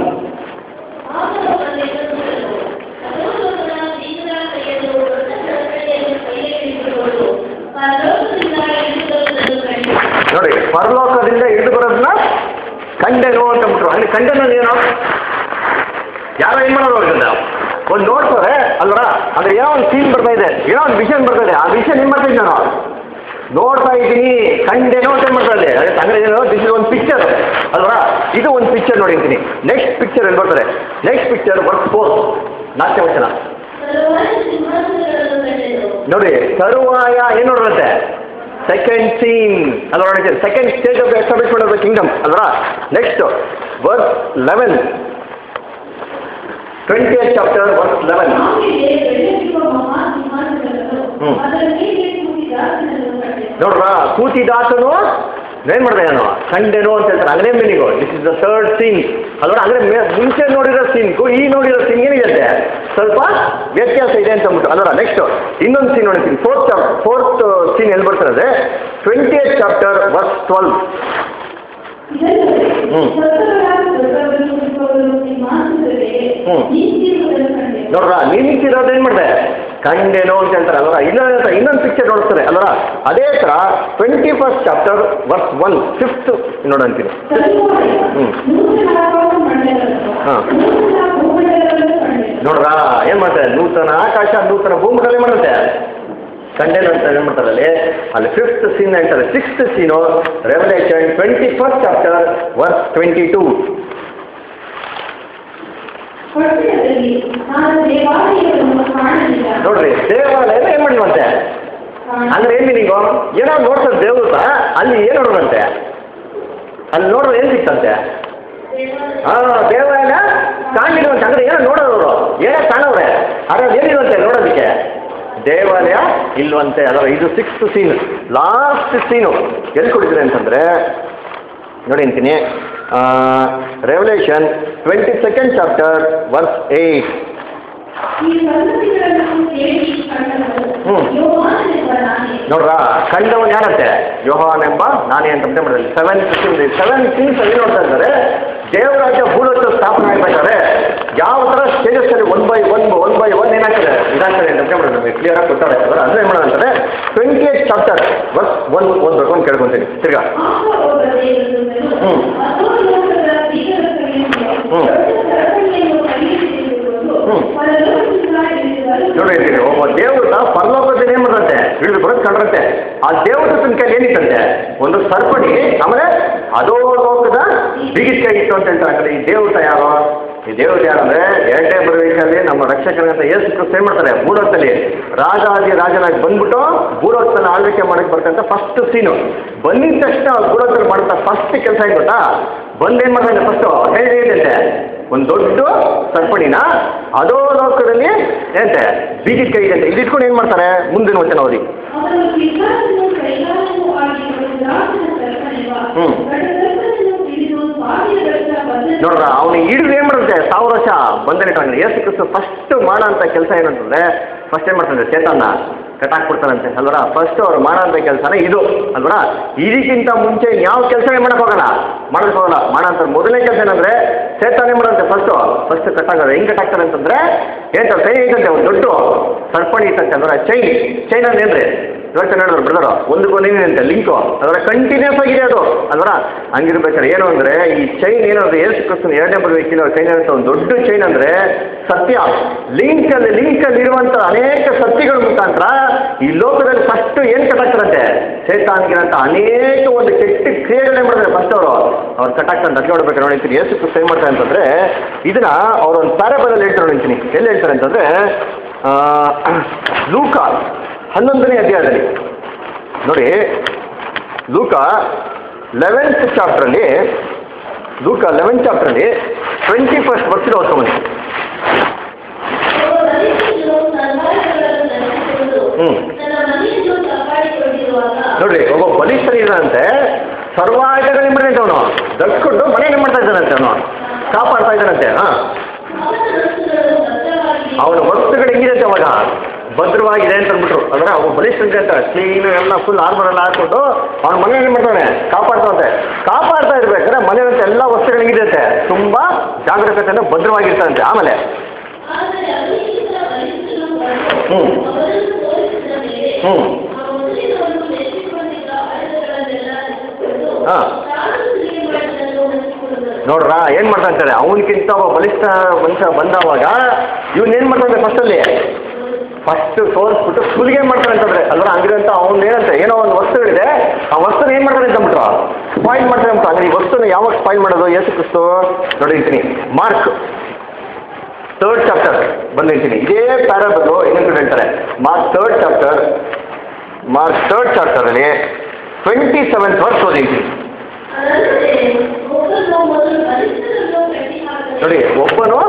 ನೋಡಿ ಪರಲೋಕದಿಂದ ಇಳಿದು ಬರೋದನ್ನ ಕಂಡೆನು ಅಂತ ಬಿಟ್ರು ಅಲ್ಲಿ ಕಂಡೆನು ಏನು ಯಾರೋ ಏನು ಮಾಡೋದು ಅವ್ರಿಂದ ಒಂದು ನೋಡ್ತಾರೆ ಅಲ್ವರ ಅಂದ್ರೆ ಏನೋ ಒಂದು ಸೀನ್ ಬರ್ತಾ ಇದೆ ಏನೋ ಒಂದು ವಿಷನ್ ಬರ್ತಾ ಇದೆ ಆ ವಿಷನ್ ಏನು ಮಾಡ್ತಾ ಇದ್ದೀನಿ ನಾನು ನೋಡ್ತಾ ಇದ್ದೀನಿ ಕಂಡೆನೋ ಅಂತ ಮಾಡ್ತಾ ಇದೆ ಅದೇ ಅಂದ್ರೆ ಏನು ದಿಸ್ ಇಸ್ ಒಂದು ಪಿಕ್ಚರ್ ಅಲ್ವಾ ಇದು ಒಂದು ಪಿಕ್ಚರ್ ನೋಡಿರ್ತೀನಿ ನೆಕ್ಸ್ಟ್ ಪಿಕ್ಚರ್ ಎಲ್ಲಿ ಬರ್ತಾರೆ ನೆಕ್ಸ್ಟ್ ಪಿಕ್ಚರ್ ವರ್ಕ್ ಫೋರ್ ನಾಲ್ಕನೇ ವಚನ ನೋಡಿ ತರುವಾಯ ಏನು ನೋಡುತ್ತೆ ಸೆಕೆಂಡ್ ಸೀನ್ ಅಲ್ವಾ ನೋಡಿ second stage of establishment of the kingdom ಅಲ್ವಾ next verse eleven twenty eight chapter verse eleven ನೋಡ್ರ ಕೂತಿದಾತನು ಏನ್ ಮಾಡ್ದೆ ನಾನು ಸಂಡೇನು ಅಂತ ಹೇಳ್ತಾರೆ ಅಂದ್ರೆ meaning this is the third scene ಅಲ್ವಾ ಅಂದ್ರೆ ಮೇ- ಮುಂಚೆ ನೋಡಿರೋ ಸೀನ್ಗೂ ಈ ನೋಡಿರೋ ಸೀನ್ ಏನಿದೆ ಸ್ವಲ್ಪ ವ್ಯತ್ಯಾಸ ಇದೆ ಅಂತ ಅಂದ್ಬಿಟ್ಟು ಅಲ್ವಾ ನೆಕ್ಸ್ಟ್ ಇನ್ನೊಂದು ಸೀನ್ ನೋಡ್ತೀನಿ ಫೋರ್ತ್ ಫೋರ್ತ್ ಸೀನ್ ಎಲ್ಲಿ ಬರ್ತಾರೆ twenty eight chapter verse twelve ನೋಡ್ರ ನಿಂತಿರೋದು ಏನ್ ಮಾಡಿದೆ ಕಂಡೇನೋ ಅಂತ ಹೇಳ್ತಾರೆ ಅಲ್ವಾ ಇನ್ನೊಂದು ಇನ್ನೊಂದು ಪಿಕ್ಚರ್ ನೋಡ್ತಾರೆ ಅಲ್ವಾ ಅದೇ ಥರ twenty first chapter verse one fifth ನೋಡಂತೀನಿ ನೋಡ್ರ ಏನ್ ಮಾಡ್ತಾರೆ ನೂತನ ಆಕಾಶ ನೂತನ ಭೂಮಿಗಳಲ್ಲಿ ಮಾಡುತ್ತೆ ಕಂಡೇನು ಅಂತ ಏನು ಮಾಡ್ತಾರೆ ಅಲ್ಲಿ ಅಲ್ಲಿ ಫಿಫ್ತ್ ಸೀನ್ ಹೇಳ್ತಾರೆ sixth scene revelation twenty first chapter verse twenty two ನೋಡ್ರಿ ದೇವಾಲಯ ಏನ್ ಮಾಡಿವಂತೆ ಅಂದ್ರೆ ಏನ್ ಮೀನಿಂಗು ಏನೋ ನೋಡ್ತಾರೆ ದೇವತ ಅಲ್ಲಿ ಏನ್ ನೋಡೋದಂತೆ ಅಲ್ಲಿ ನೋಡೋರು ಏನು ಸಿಕ್ತಂತೆ ಹಾಂ ದೇವಾಲಯ ಕಾಣಿರುವಂತೆ ಅಂದ್ರೆ ಏನೋ ನೋಡೋರು ಅವರು ಏನೋ ಕಾಣವ್ರೆ ಆದರೆ ಏನಿರುವಂತೆ ನೋಡೋದಕ್ಕೆ ದೇವಾಲಯ ಇಲ್ವಂತೆ ಅದರ ಇದು ಸಿಕ್ಸ್ತ್ ಸೀನ್ ಲಾಸ್ಟ್ ಸೀನು ಎಲ್ಲಿ ಕೊಡಿದ್ರೆ ಅಂತಂದರೆ ನೋಡಿ ಅಂತೀನಿ revelation twenty second chapter verse eight ಈ ಸಂಗತಿಗಳನ್ನು ಕೇಳಿ ಕಂಡವರು ಹ್ಮ್. ಯೋಹಾನನೆಂಬ ನಾನೇ ನೋಡ್ರಾ ಕಂಡವನ್ ಯಾರಂತೆ ಯೋಹಾನ್ ಎಂಬ ನಾನೇ ಅಂತ ಪ್ರಶ್ನೆ ಮಾಡಿದ್ರೆ ಸೆವೆನ್ ಸಿಕ್ಸ್ ಸೆವೆನ್ ಸಿಕ್ಸ್ ಏನು ನೋಡ್ತಾ ಇದ್ದಾರೆ ದೇವರಾಜ್ಯ ಭೂಲೋಕ ಸ್ಥಾಪನೆ ಆಗ್ಬೇಕಾದ್ರೆ ಯಾವ ಥರ ಸ್ಟೇಜಸ್ಸಲ್ಲಿ one by one one by one ಏನಾಗ್ತದೆ ಇದಾಗ್ತದೆ ಅಂತ ಪ್ರಶ್ನೆ ಮಾಡಿದ್ರೆ ಕ್ಲಿಯರ್ ಆಗಿ ಕೊಟ್ಟಾರೆ ಅಂದ್ರೆ ಅಂದ್ರೆ ಏನು ಮಾಡೋಣ ಅಂತಾರೆ twenty eight chapter verse one ಓದ್ಬೇಕು ಅಂತ ಕೇಳ್ಕೊಂತೀನಿ ತಿರ್ಗಾ ಆತ್ಮಭೋಗ ದೇವರುಗಳು ಹ್ಮ್. ಅಧೋಲೋಕದ ಬೀಗರಕಲೆಯನ್ನು ಹ್ಮ್. ದೊಡ್ಡ ಸರಪಳಿಯನ್ನು ಕೈಯಲ್ಲಿ ಹಿಡಿದುಕೊಂಡು ಹ್ಮ್. ಪರಲೋಕದಿಂದ ಇಳಿದುವರು. ನೋಡಿ ಹೇಳ್ತೀನಿ ಒಬ್ಬ ದೇವತ ಪರಲೋಕದಲ್ಲಿ ಏನ್ ಮಾಡಂತೆ ಹಿಡಿದು ಬರೋದು ಕಂಡ್ರಂತೆ ಆ ದೇವದೂತನ ಕೈಲಿ ಏನಿತ್ತಂತೆ ಒಂದು ಸರ್ಪಣಿ ಆಮೇಲೆ ಅದೋ ಲೋಕದ ಬಿಗಿದ ಕೈ ಇತ್ತು ಅಂತ ಹೇಳ್ತಾರೆ ಹಾಗಾದ್ರೆ ಈ ದೇವತ ಯಾರು ಈ ದೇವತೆ ಯಾರಂದ್ರೆ ಎರಡನೇ ಬರಬೇಕಲ್ಲಿ ನಮ್ಮ ರಕ್ಷಕರಂತ ಯೇಸು ಕ್ರಿಸ್ತ ಏನ್ ಮಾಡ್ತಾರೆ ಭೂಲೋಕದಲ್ಲಿ ರಾಜಾದಿ ರಾಜನಾಗಿ ಬಂದ್ಬಿಟ್ಟು ಭೂಲೋಕದಲ್ಲಿ ಆಳ್ವಿಕೆ ಮಾಡಕ್ಕೆ ಬರ್ತಂತ ಫಸ್ಟ್ ಸೀನು ಬಂದಿದ ತಕ್ಷಣ ಅವ್ರು ಭೂಲೋಕದಲ್ಲಿ ಮಾಡ್ತಾ ಫಸ್ಟ್ ಕೆಲಸ ಏನ್ ಗೊತ್ತಾ ಬಂದು ಏನ್ ಮಾಡ್ತಾರೆ ಫಸ್ಟ್ ಹೇಳಿದಂತೆ ಒಂದು ದೊಡ್ಡ ಸರ್ಪಣಿನ ಅದೋ ಲೋಕದಲ್ಲಿ ಏನಂತೆ ಬೀಗಿದ ಕೈ ಇದೆ ಇಲ್ಲಿ ಇಟ್ಕೊಂಡು ಏನು ಮಾಡ್ತಾರೆ ಮುಂದಿನ ವಚನ ಓದಿ ಅವನು ಪಿಶಾಚನು ಕೈಗಾಲನು ಆಗಿರುವ ದ್ರಾಕ್ಷನ ಸರ್ಪನೆವ ಹ್ಮ್. ಗಡಸರ್ಪನನ್ನು ಹಿಡಿದು ಸಾವಿರ ವರ್ಷ ಬಂಧನ ನೋಡ್ರ ಅವನು ಹಿಡಿದು ಏನು ಮಾಡುತ್ತೆ ಸಾವಿರ ವರ್ಷ ಬಂಧನ ಇಟ್ಟಾಗ ಯೇಸು ಕ್ರಿಸ್ತು ಫಸ್ಟ್ ಮಾಡೋ ಅಂತ ಕೆಲಸ ಏನಂತಂದ್ರೆ ಫಸ್ಟ್ ಏನು ಮಾಡ್ತಾನೆ ಚೇತನ್ನ ಕಟ್ಟಾಕ್ಬಿಡ್ತಾನಂತೆ ಅಲ್ವರ ಫಸ್ಟ್ ಅವ್ರು ಮಾಡೋ ಅಂತ ಕೆಲಸನೇ ಇದು ಅಲ್ವರ ಇದಕ್ಕಿಂತ ಮುಂಚೆ ಯಾವ ಕೆಲಸನೇ ಮಾಡಕ್ ಹೋಗಲ್ಲ ಮಾಡಕ್ ಹೋಗಲ್ಲ ಮಾಡೋ ಅಂತ ಮೊದಲನೇ ಕೆಲಸ ಏನಂದ್ರೆ ಚೇತನ ಮಾಡಂತೆ ಫಸ್ಟು ಫಸ್ಟ್ ಕಟ್ಟಾಗೋದು ಹೆಂಗ್ ಕಟ್ಟಾಕ್ತಾರೆ ಅಂತಂದ್ರೆ ಏನ್ ಕೈ ಐತಂತೆ ಒಂದು ದೊಡ್ಡ ಸರ್ಪಣಿ ಇತ್ತಂತೆ ಅಂದ್ರೆ ಚೈನ್ ಚೈನ್ ಅಂದ್ರೆ ಏನ್ರಿ ಯೋಚನೆ ಹೇಳಿದ್ರು ಬ್ರದರ್ ಒಂದಕ್ಕೂ ಏನಿದೆ ಲಿಂಕು ಅದರ ಕಂಟಿನ್ಯೂಸ್ ಆಗಿದೆ ಅದು ಅದರ ಹಂಗಿರ್ಬೇಕಾದ್ರೆ ಏನು ಅಂದ್ರೆ ಈ ಚೈನ್ ಏನು ಅಂದ್ರೆ ಏಸು ಕ್ರಿಸ್ತನ ಎರಡನೇ ಬರಬೇಕಿಲ್ಲ ಚೈನ್ ಅಂತ ಒಂದು ದೊಡ್ಡ ಚೈನ್ ಅಂದ್ರೆ ಸತ್ಯ ಲಿಂಕ್ ಅಲ್ಲಿ ಲಿಂಕ್ ಅಲ್ಲಿ ಇರುವಂತ ಅನೇಕ ಸತ್ಯಗಳ ಮುಖಾಂತರ ಈ ಲೋಕದಲ್ಲಿ ಫಸ್ಟ್ ಏನ್ ಕಟ್ಟಾಕ್ತಾರಂತೆ ಚೇತಾನಿಗಿರಂತ ಅನೇಕ ಒಂದು ಕೆಟ್ಟ ಕ್ರಿಯೆಗಳೇ ಮಾಡಿದ್ರೆ ಫಸ್ಟ್ ಅವರು ಅವ್ರು ಕಟ್ಟಾಕ್ತಾರೆ ಅದಕ್ಕೆ ನೋಡ್ಬೇಕು ನೋಡಿರ್ತೀನಿ ಏಸು ಕ್ರಿಸ್ತ ಏನ್ ಮಾಡ್ತಾರೆ ಅಂತಂದ್ರೆ ಇದನ್ನ ಅವ್ರ ಒಂದು ಪ್ಯಾರಬಲಲ್ಲಿ ಹೇಳ್ತಾರೆ ನೋಡಿರ್ತೀನಿ ಎಲ್ಲಿ ಹೇಳ್ತಾರೆ ಅಂತಂದ್ರೆ ಆ, ಲೂಕ ಹನ್ನೊಂದನೇ ಅಧ್ಯಾಯದಲ್ಲಿ ನೋಡಿ ಲೂಕ ಲೆವೆಂತ್ ಚಾಪ್ಟ್ರಲ್ಲಿ ಲೂಕ ಲೆವೆಂತ್ ಚಾಪ್ಟ್ರಲ್ಲಿ ಟ್ವೆಂಟಿ ಫಸ್ಟ್ ಬರ್ತಿರೋ ಓದ್ಕೊಂಬನ್ನಿ ಒಬ್ಬ ಮನುಷ್ಯನು ಸರ್ವಾಯುಧಗಳನ್ನು ಧರಿಸಿಕೊಂಡು ಹ್ಮ್. ತನ್ನ ಮನೆಯನ್ನು ಕಾಪಾಡಿಕೊಂಡಿರುವಾಗ ನೋಡ್ರಿ ಒಬ್ಬ ಬಲಿಷ್ಠನಿದಂತೆ ಸರ್ವಾಯುಧಗಳು ಮಾಡಿದಂತೆ ಅವನು ದಕ್ಕೊಂಡು ಮನೆ ಏನು ಮಾಡ್ತಾ ಇದ್ದಾನಂತೆ ಅವನು ಕಾಪಾಡ್ತಾ ಇದ್ದಾನಂತೆ ಹಾಂ ಅವನ ವಸ್ತುಗಳು ಭದ್ರವಾಗಿ ಅವನ ವಸ್ತುಗಳು ಹೆಂಗಿದೆ ಅವಾಗ ಭದ್ರವಾಗಿದೆ ಅಂತ ಅಂದ್ಬಿಟ್ರು ಅಂದ್ರೆ ಅವ ಬಲಿಷ್ಠ ಅಂತ ಕ್ಲೀನ್ ಎಲ್ಲ ಫುಲ್ ಆರ್ಮರ್ ಎಲ್ಲ ಹಾಕ್ಬಿಟ್ಟು ಅವ್ನ ಮನೆ ಏನು ಮಾಡ್ತಾನೆ ಕಾಪಾಡ್ತಾವಂತೆ ಕಾಪಾಡ್ತಾ ಇರ್ಬೇಕಾದ್ರೆ ಮನೆಯಂತೆ ಎಲ್ಲ ವಸ್ತುಗಳು ಹೆಂಗಿದೆ ತುಂಬಾ ಜಾಗರೂಕತೆಯಿಂದ ಭದ್ರವಾಗಿರ್ತಾರಂತೆ ಆಮೇಲೆ ಆದರೆ ಅಭಿಷೇಕದ ಬಲಿಷ್ಠನು ಬಂದು ಹ್ಮ್. ಅವರನ್ನು ತೋರಿಸಿದ ಮೇಲೆ ಹ್ಮ್. ಆ ಮೊದಲಿನವನು ನೆಚ್ಚಿಕೊಂಡಿದ್ದ ಆಯುಧಗಳನ್ನೆಲ್ಲ ತೆಗೆದುಕೊಂಡು ಹಾ. ತಾನು ಸುಲಿಗೆ ಮಾಡಿದ್ದನ್ನು ಹಂಚಿಕೊಂಡನು. ನೋಡ್ರ ಏನ್ ಮಾಡ್ತಾ ಇರ್ತಾರೆ ಅವನಕ್ಕಿಂತ ಒಬ್ಬ ಬಲಿಷ್ಠ ವಂಶ ಬಂದವಾಗ ಇವನ್ ಏನ್ ಮಾಡ್ತಾನೆ ಫಸ್ಟ್ ಅಲ್ಲಿ ಫಸ್ಟ್ ತೋರಿಸ್ಬಿಟ್ಟು ಸುಲಿಗೆ ಮಾಡ್ತಾನೆ ಅಂತಂದ್ರೆ ಅಲ್ವಾ ಹಂಗಿರಂತ ಅವ್ನು ಏನಂತ ಏನೋ ಒಂದು ವಸ್ತುಗಳಿದೆ ಆ ವಸ್ತುನ ಏನ್ ಮಾಡ್ತಾನೆ ಅಂತ ಅಂದ್ಬಿಟ್ರು ಸ್ಪಾಯ್ಲ್ ಮಾಡ್ತಾನೆ ಅಂತ ಹಂಗಾರೆ ಈ ವಸ್ತುನ ಯಾವಾಗ ಸ್ಪಾಯ್ಲ್ ಮಾಡೋದು ಯೇಸು ಕ್ರಿಸ್ತು ನೋಡಿರ್ತೀನಿ ಮಾರ್ಕ್ ಥರ್ಡ್ ಚಾಪ್ಟರ್ ಬಂದಿರ್ತೀನಿ ಇದೇ ಪ್ಯಾರಾಬಲು ಇನ್ನೊಂದು ಹೇಳ್ತಾರೆ Mark third chapter Mark third ಚಾಪ್ಟರಲ್ಲಿ ಟ್ವೆಂಟಿ ಸೆವೆಂತ್ ವರ್ಸ್ ಓದಿರ್ತೀನಿ ಅದಲ್ಲದೆ ಒಬ್ಬನು ಮೊದಲು ಬಲಿಷ್ಠರನ್ನು ಕಟ್ಟಿಹಾಕಲು ನೋಡಿ ಒಬ್ಬನು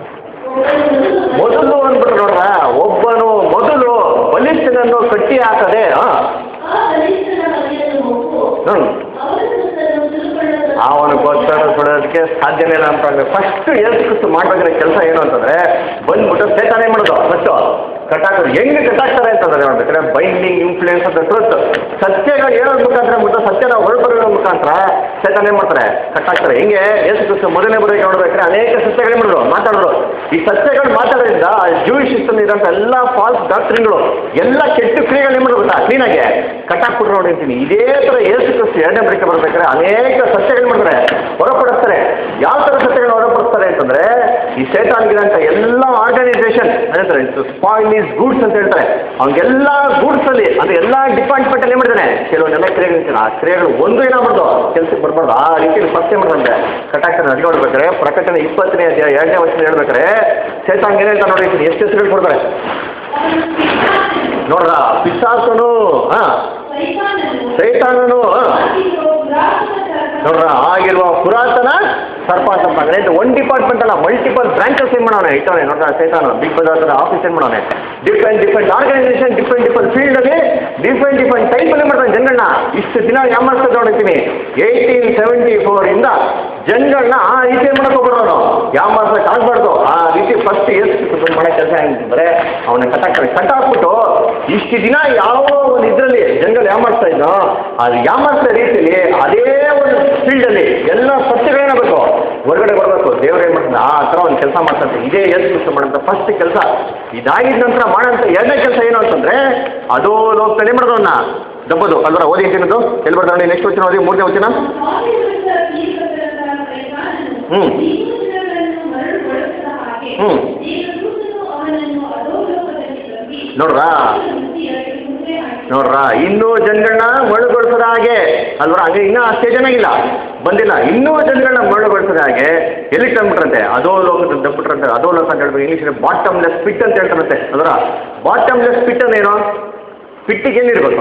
ಒಬ್ಬನು ಮೊದಲು ಮೊದಲು ಅಂದ್ಬಿಟ್ಟು ನೋಡ್ರ ಒಬ್ಬನು ಮೊದಲು ಬಲಿಷ್ಠನನ್ನು ಕಟ್ಟಿ ಹಾಕದೆ ಹಾ ಆ ಬಲಿಷ್ಠನ ಮನೆಯನ್ನು ಒಪ್ಪು ಹ್ಮ್ ಅವನ ಸೊತ್ತನ್ನು ತಿಳುಕೊಳ್ಳಲು ಅವನ ಗೊತ್ತನ್ನು ಕೊಡೋದಕ್ಕೆ ಸಾಧ್ಯನೇ ಇಲ್ಲ ಅಂತ ಫಸ್ಟ್ ಎಷ್ಟು ಮಾಡ್ಬೇಕಾದ್ರೆ ಕೆಲಸ ಏನು ಅಂತಂದ್ರೆ ಬಂದ್ಬಿಟ್ಟು ಸೇತಾನೆ ಮಾಡೋದು ಫಸ್ಟ್ ಕಟ್ಟಾಕೋದು ಹೆಂಗೆ ಕಟ್ಟಾಕ್ತಾರೆ ಅಂತಂದ್ರೆ ನೋಡ್ಬೇಕಾದ್ರೆ ಬೈಂಡಿಂಗ್ ಇನ್ಫ್ಲೂಯೆನ್ಸ್ ಅಂತ ಟ್ರೂತ್ ಸತ್ಯಗಳು ಹೇಳೋದ್ ಮುಖಾಂತರ ಮತ್ತು ಸತ್ಯನ ಹೊರಬರೋ ಮುಖಾಂತರ ಸೇತಾನ ಏನ್ ಮಾಡ್ತಾರೆ ಕಟ್ಟಾಕ್ತಾರೆ ಹೆಂಗೆ ಯೇಸು ಕ್ರಿಸ್ತು ಮೊದಲನೇ ಬರೋಕೆ ನೋಡ್ಬೇಕಾದ್ರೆ ಅನೇಕ ಸತ್ಯಗಳೇ ಮಾಡಿದ್ರು ಮಾತಾಡಿದ್ರು ಈ ಸತ್ಯಗಳು ಮಾತಾಡೋದ್ರಿಂದ ಜೂಯಿಶ್ ಸಿಸ್ಟಮ್ ಇರೋಂಥ ಎಲ್ಲ ಫಾಲ್ಸ್ ಡಾಕ್ಟ್ರಿನ್ಗಳು ಎಲ್ಲ ಕೆಟ್ಟ ಕ್ರಿಯೆಗಳು ಏನ್ ಮಾಡೋದು ಗೊತ್ತಾ ಕ್ಲೀನಾಗೆ ಕಟ್ಟಾಕ್ಬಿಟ್ರು ನೋಡಿರ್ತೀನಿ ಇದೇ ಥರ ಯೇಸು ಕ್ರಿಸ್ತು ಎರಡನೇ ಬರೀಕೆ ಬರ್ಬೇಕಾದ್ರೆ ಅನೇಕ ಸತ್ಯಗಳು ಮಾಡ್ತಾರೆ ಹೊರಪಡಿಸ್ತಾರೆ ಯಾವ ಥರ ಸತ್ಯಗಳನ್ನ ಹೊರಪಡಿಸ್ತಾರೆ ಅಂತಂದ್ರೆ ಈ ಸೇತಾನ್ಗಿರಂತ ಎಲ್ಲ ಆರ್ಗನೈಸೇಷನ್ ಏನಂತಾರೆ ಸ್ಪಾಯಿಲ್ ಈಸ್ ಗೂಡ್ಸ್ ಅಂತ ಹೇಳ್ತಾರೆ ಅವ್ನಿಗೆಲ್ಲ ಗೂಡ್ಸ್ ಅಲ್ಲಿ ಅಂದ್ರೆ ಎಲ್ಲ ಡಿಪಾರ್ಟ್ಮೆಂಟ್ ಅಲ್ಲಿ ಏನ್ ಮಾಡಿದಾನೆ ಕೆಲವೊಂದೆಲ್ಲ ಕ್ರಿಯೆಗಳು ಆ ಕ್ರಿಯೆಗಳು ಒಂದು ಏನಾಗ್ಬಾರ್ದು ಕೆಲ್ಸಕ್ಕೆ ಬರ್ಬಾರ್ದು ಆ ರೀತಿಯಲ್ಲಿ ಫಸ್ಟ್ ಏನ್ ಮಾಡ್ದಂತೆ ಕಟ್ಟಾಕ್ತಾರೆ ಅಡಿಗೆ ಹೊಡ್ಬೇಕಾರೆ ಪ್ರಕಟಣೆ ಇಪ್ಪತ್ತನೇ ಅಧ್ಯಾಯ ಎರಡನೇ ವರ್ಷ ಹೇಳ್ಬೇಕಾರೆ ಸೇತಾಂಗ್ ಏನ್ ಹೇಳ್ತಾರೆ ನೋಡಿ ಎಷ್ಟು ಹೆಸರುಗಳು ಕೊಡ್ತಾರೆ ಅವನು ಪಿಶಾಚನು, ನೋಡ್ರ ಪಿಸಾಸನು ಹಾ ಸೈತಾನನು, ಸೈತಾನನು ಹಾ ಆದಿಯು, ದ್ರಾಕ್ಷ ಸರ್ಪನು, ನೋಡ್ರ ಆಗಿರುವ ಪುರಾತನ ಸರ್ಪ ಅಂತ ಅಂದ್ರೆ ಇದು ಒನ್ ಡಿಪಾರ್ಟ್ಮೆಂಟ್ ಅಲ್ಲ ಮಲ್ಟಿಪಲ್ ಬ್ರಾಂಚಸ್ ಏನ್ ಮಾಡೋಣ ಇಟ್ಟವನೆ ನೋಡ್ರ ಸೇತಾನ ಬಿಗ್ ಬಜಾರ್ ಆಫೀಸ್ ಏನ್ ಮಾಡೋಣ different different organisation different different field ಅಲ್ಲಿ ಡಿಫ್ರೆಂಟ್ ಡಿಫ್ರೆಂಟ್ ಟೈಪ್ ಅಲ್ಲಿ ಮಾಡ್ತಾನೆ ಜನಗಳನ್ನ ಇಷ್ಟು ದಿನ ಯಾಮರ್ಸ್ತದೆ ನೋಡಿರ್ತೀನಿ ಏಯ್ಟೀನ್ ಸೆವೆಂಟಿ ಫೋರ್ ಇಂದ ಜನಗಳನ್ನ ಆ ರೀತಿ ಏನ್ ಮಾಡಕ್ ಹೋಗ್ಬಾರ್ದು ಯಾಮರ್ಸಕ್ ಆಗ್ಬಾರ್ದು ಆ ರೀತಿ ಫಸ್ಟ್ ಎಷ್ಟು ಮಾಡೋ ಕೆಲಸ ಹೆಂಗಂದ್ರೆ ಅವನ ಕಟ್ಟಾಕ್ತಾರೆ ಕಟ್ಟಾಕ್ಬಿಟ್ಟು ಇಷ್ಟು ದಿನ ಯಾವ ಒಂದು ಇದ್ರಲ್ಲಿ ಜನಗಳು ಯಾಮರ್ಸ್ತಾ ಇದ್ನೋ ಅದು ಯಾಮರ್ಸೋ ರೀತಿಯಲ್ಲಿ ಅದೇ ಒಂದು ಫೀಲ್ಡಲ್ಲಿ ಎಲ್ಲ ಸತ್ಯಗಳೇನಾಗಬೇಕು ಹೊರಗಡೆ ಬರಬೇಕು ದೇವ್ರು ಏನು ಮಾಡ್ತಾರೆ ಆ ಥರ ಒಂದು ಕೆಲಸ ಮಾಡ್ತಾರೆ ಇದೇ ಎಷ್ಟು ಮಾಡೋಂಥ ಫಸ್ಟ್ ಕೆಲಸ ಇದಾಗಿದ ನಂತರ ಮಾಡೋಂಥ ಎರಡನೇ ಕೆಲಸ ಏನು ಅಂತಂದ್ರೆ ಅದು ಲೋಕದಲ್ಲಿ ಮಾಡೋದನ್ನ ದಬ್ಬದು ಅಲ್ವರ ಓದಿ ಅಂತಿನದು ಎಲ್ಲಿ ಬರ್ತಾರೆ ನೆಕ್ಸ್ಟ್ ವಚನ ಓದಿ ಮೂರನೇ ವಚನ ಸ್ವಾಮಿಗಳ ತೀರ್ಪಗಳ ಪ್ರಕಾರನು ಹ್ಮ್. ಜೀವನಗಳನ್ನು ಮರಳುಗೊಳಿಸದ ಹಾಗೆ ಹ್ಮ್. ದೇವದೂತನು ಅವನನ್ನು ಅಧೋಲೋಕದಲ್ಲಿ ತಬ್ಬಿ ನೋಡ್ರಾ? ಬುದ್ಧಿಯಾಗಿ ಮುಂದೆ ಹಾಕಿ ನೋಡ್ರ ಇನ್ನೂ ಜನಗಳನ್ನ ಮರಳುಗೊಳಿಸದ ಹಾಗೆ ಅಲ್ವರ ಹಂಗೆ ಇನ್ನೂ ಅಷ್ಟೇ ಚೆನ್ನಾಗಿಲ್ಲ ಬಂದಿಲ್ಲ ಇನ್ನೂ ಜನಗಳನ್ನ ಮರಳುಗೊಳಿಸದ ಹಾಗೆ ಎಲ್ಲಿ ತಂದ್ಬಿಟ್ರಂತೆ ಅದೋ ಲೋಕದ ದಬ್ಬಿಟ್ರಂತೆ ಅದೋ ಲೋಕ ಅಂತ ಹೇಳ್ಬೇಕು ಇಂಗ್ಲೀಷ್ ಬಾಟಮ್ಲೆಸ್ ಪಿಟ್ ಅಂತ ಹೇಳ್ತಾರಂತೆ ಅದರ ಬಾಟಮ್ಲೆಸ್ ಪಿಟ್ ಅಂದೇನು ಪಿಟ್ಟಿಗೆ ಏನಿರ್ಬೇಕು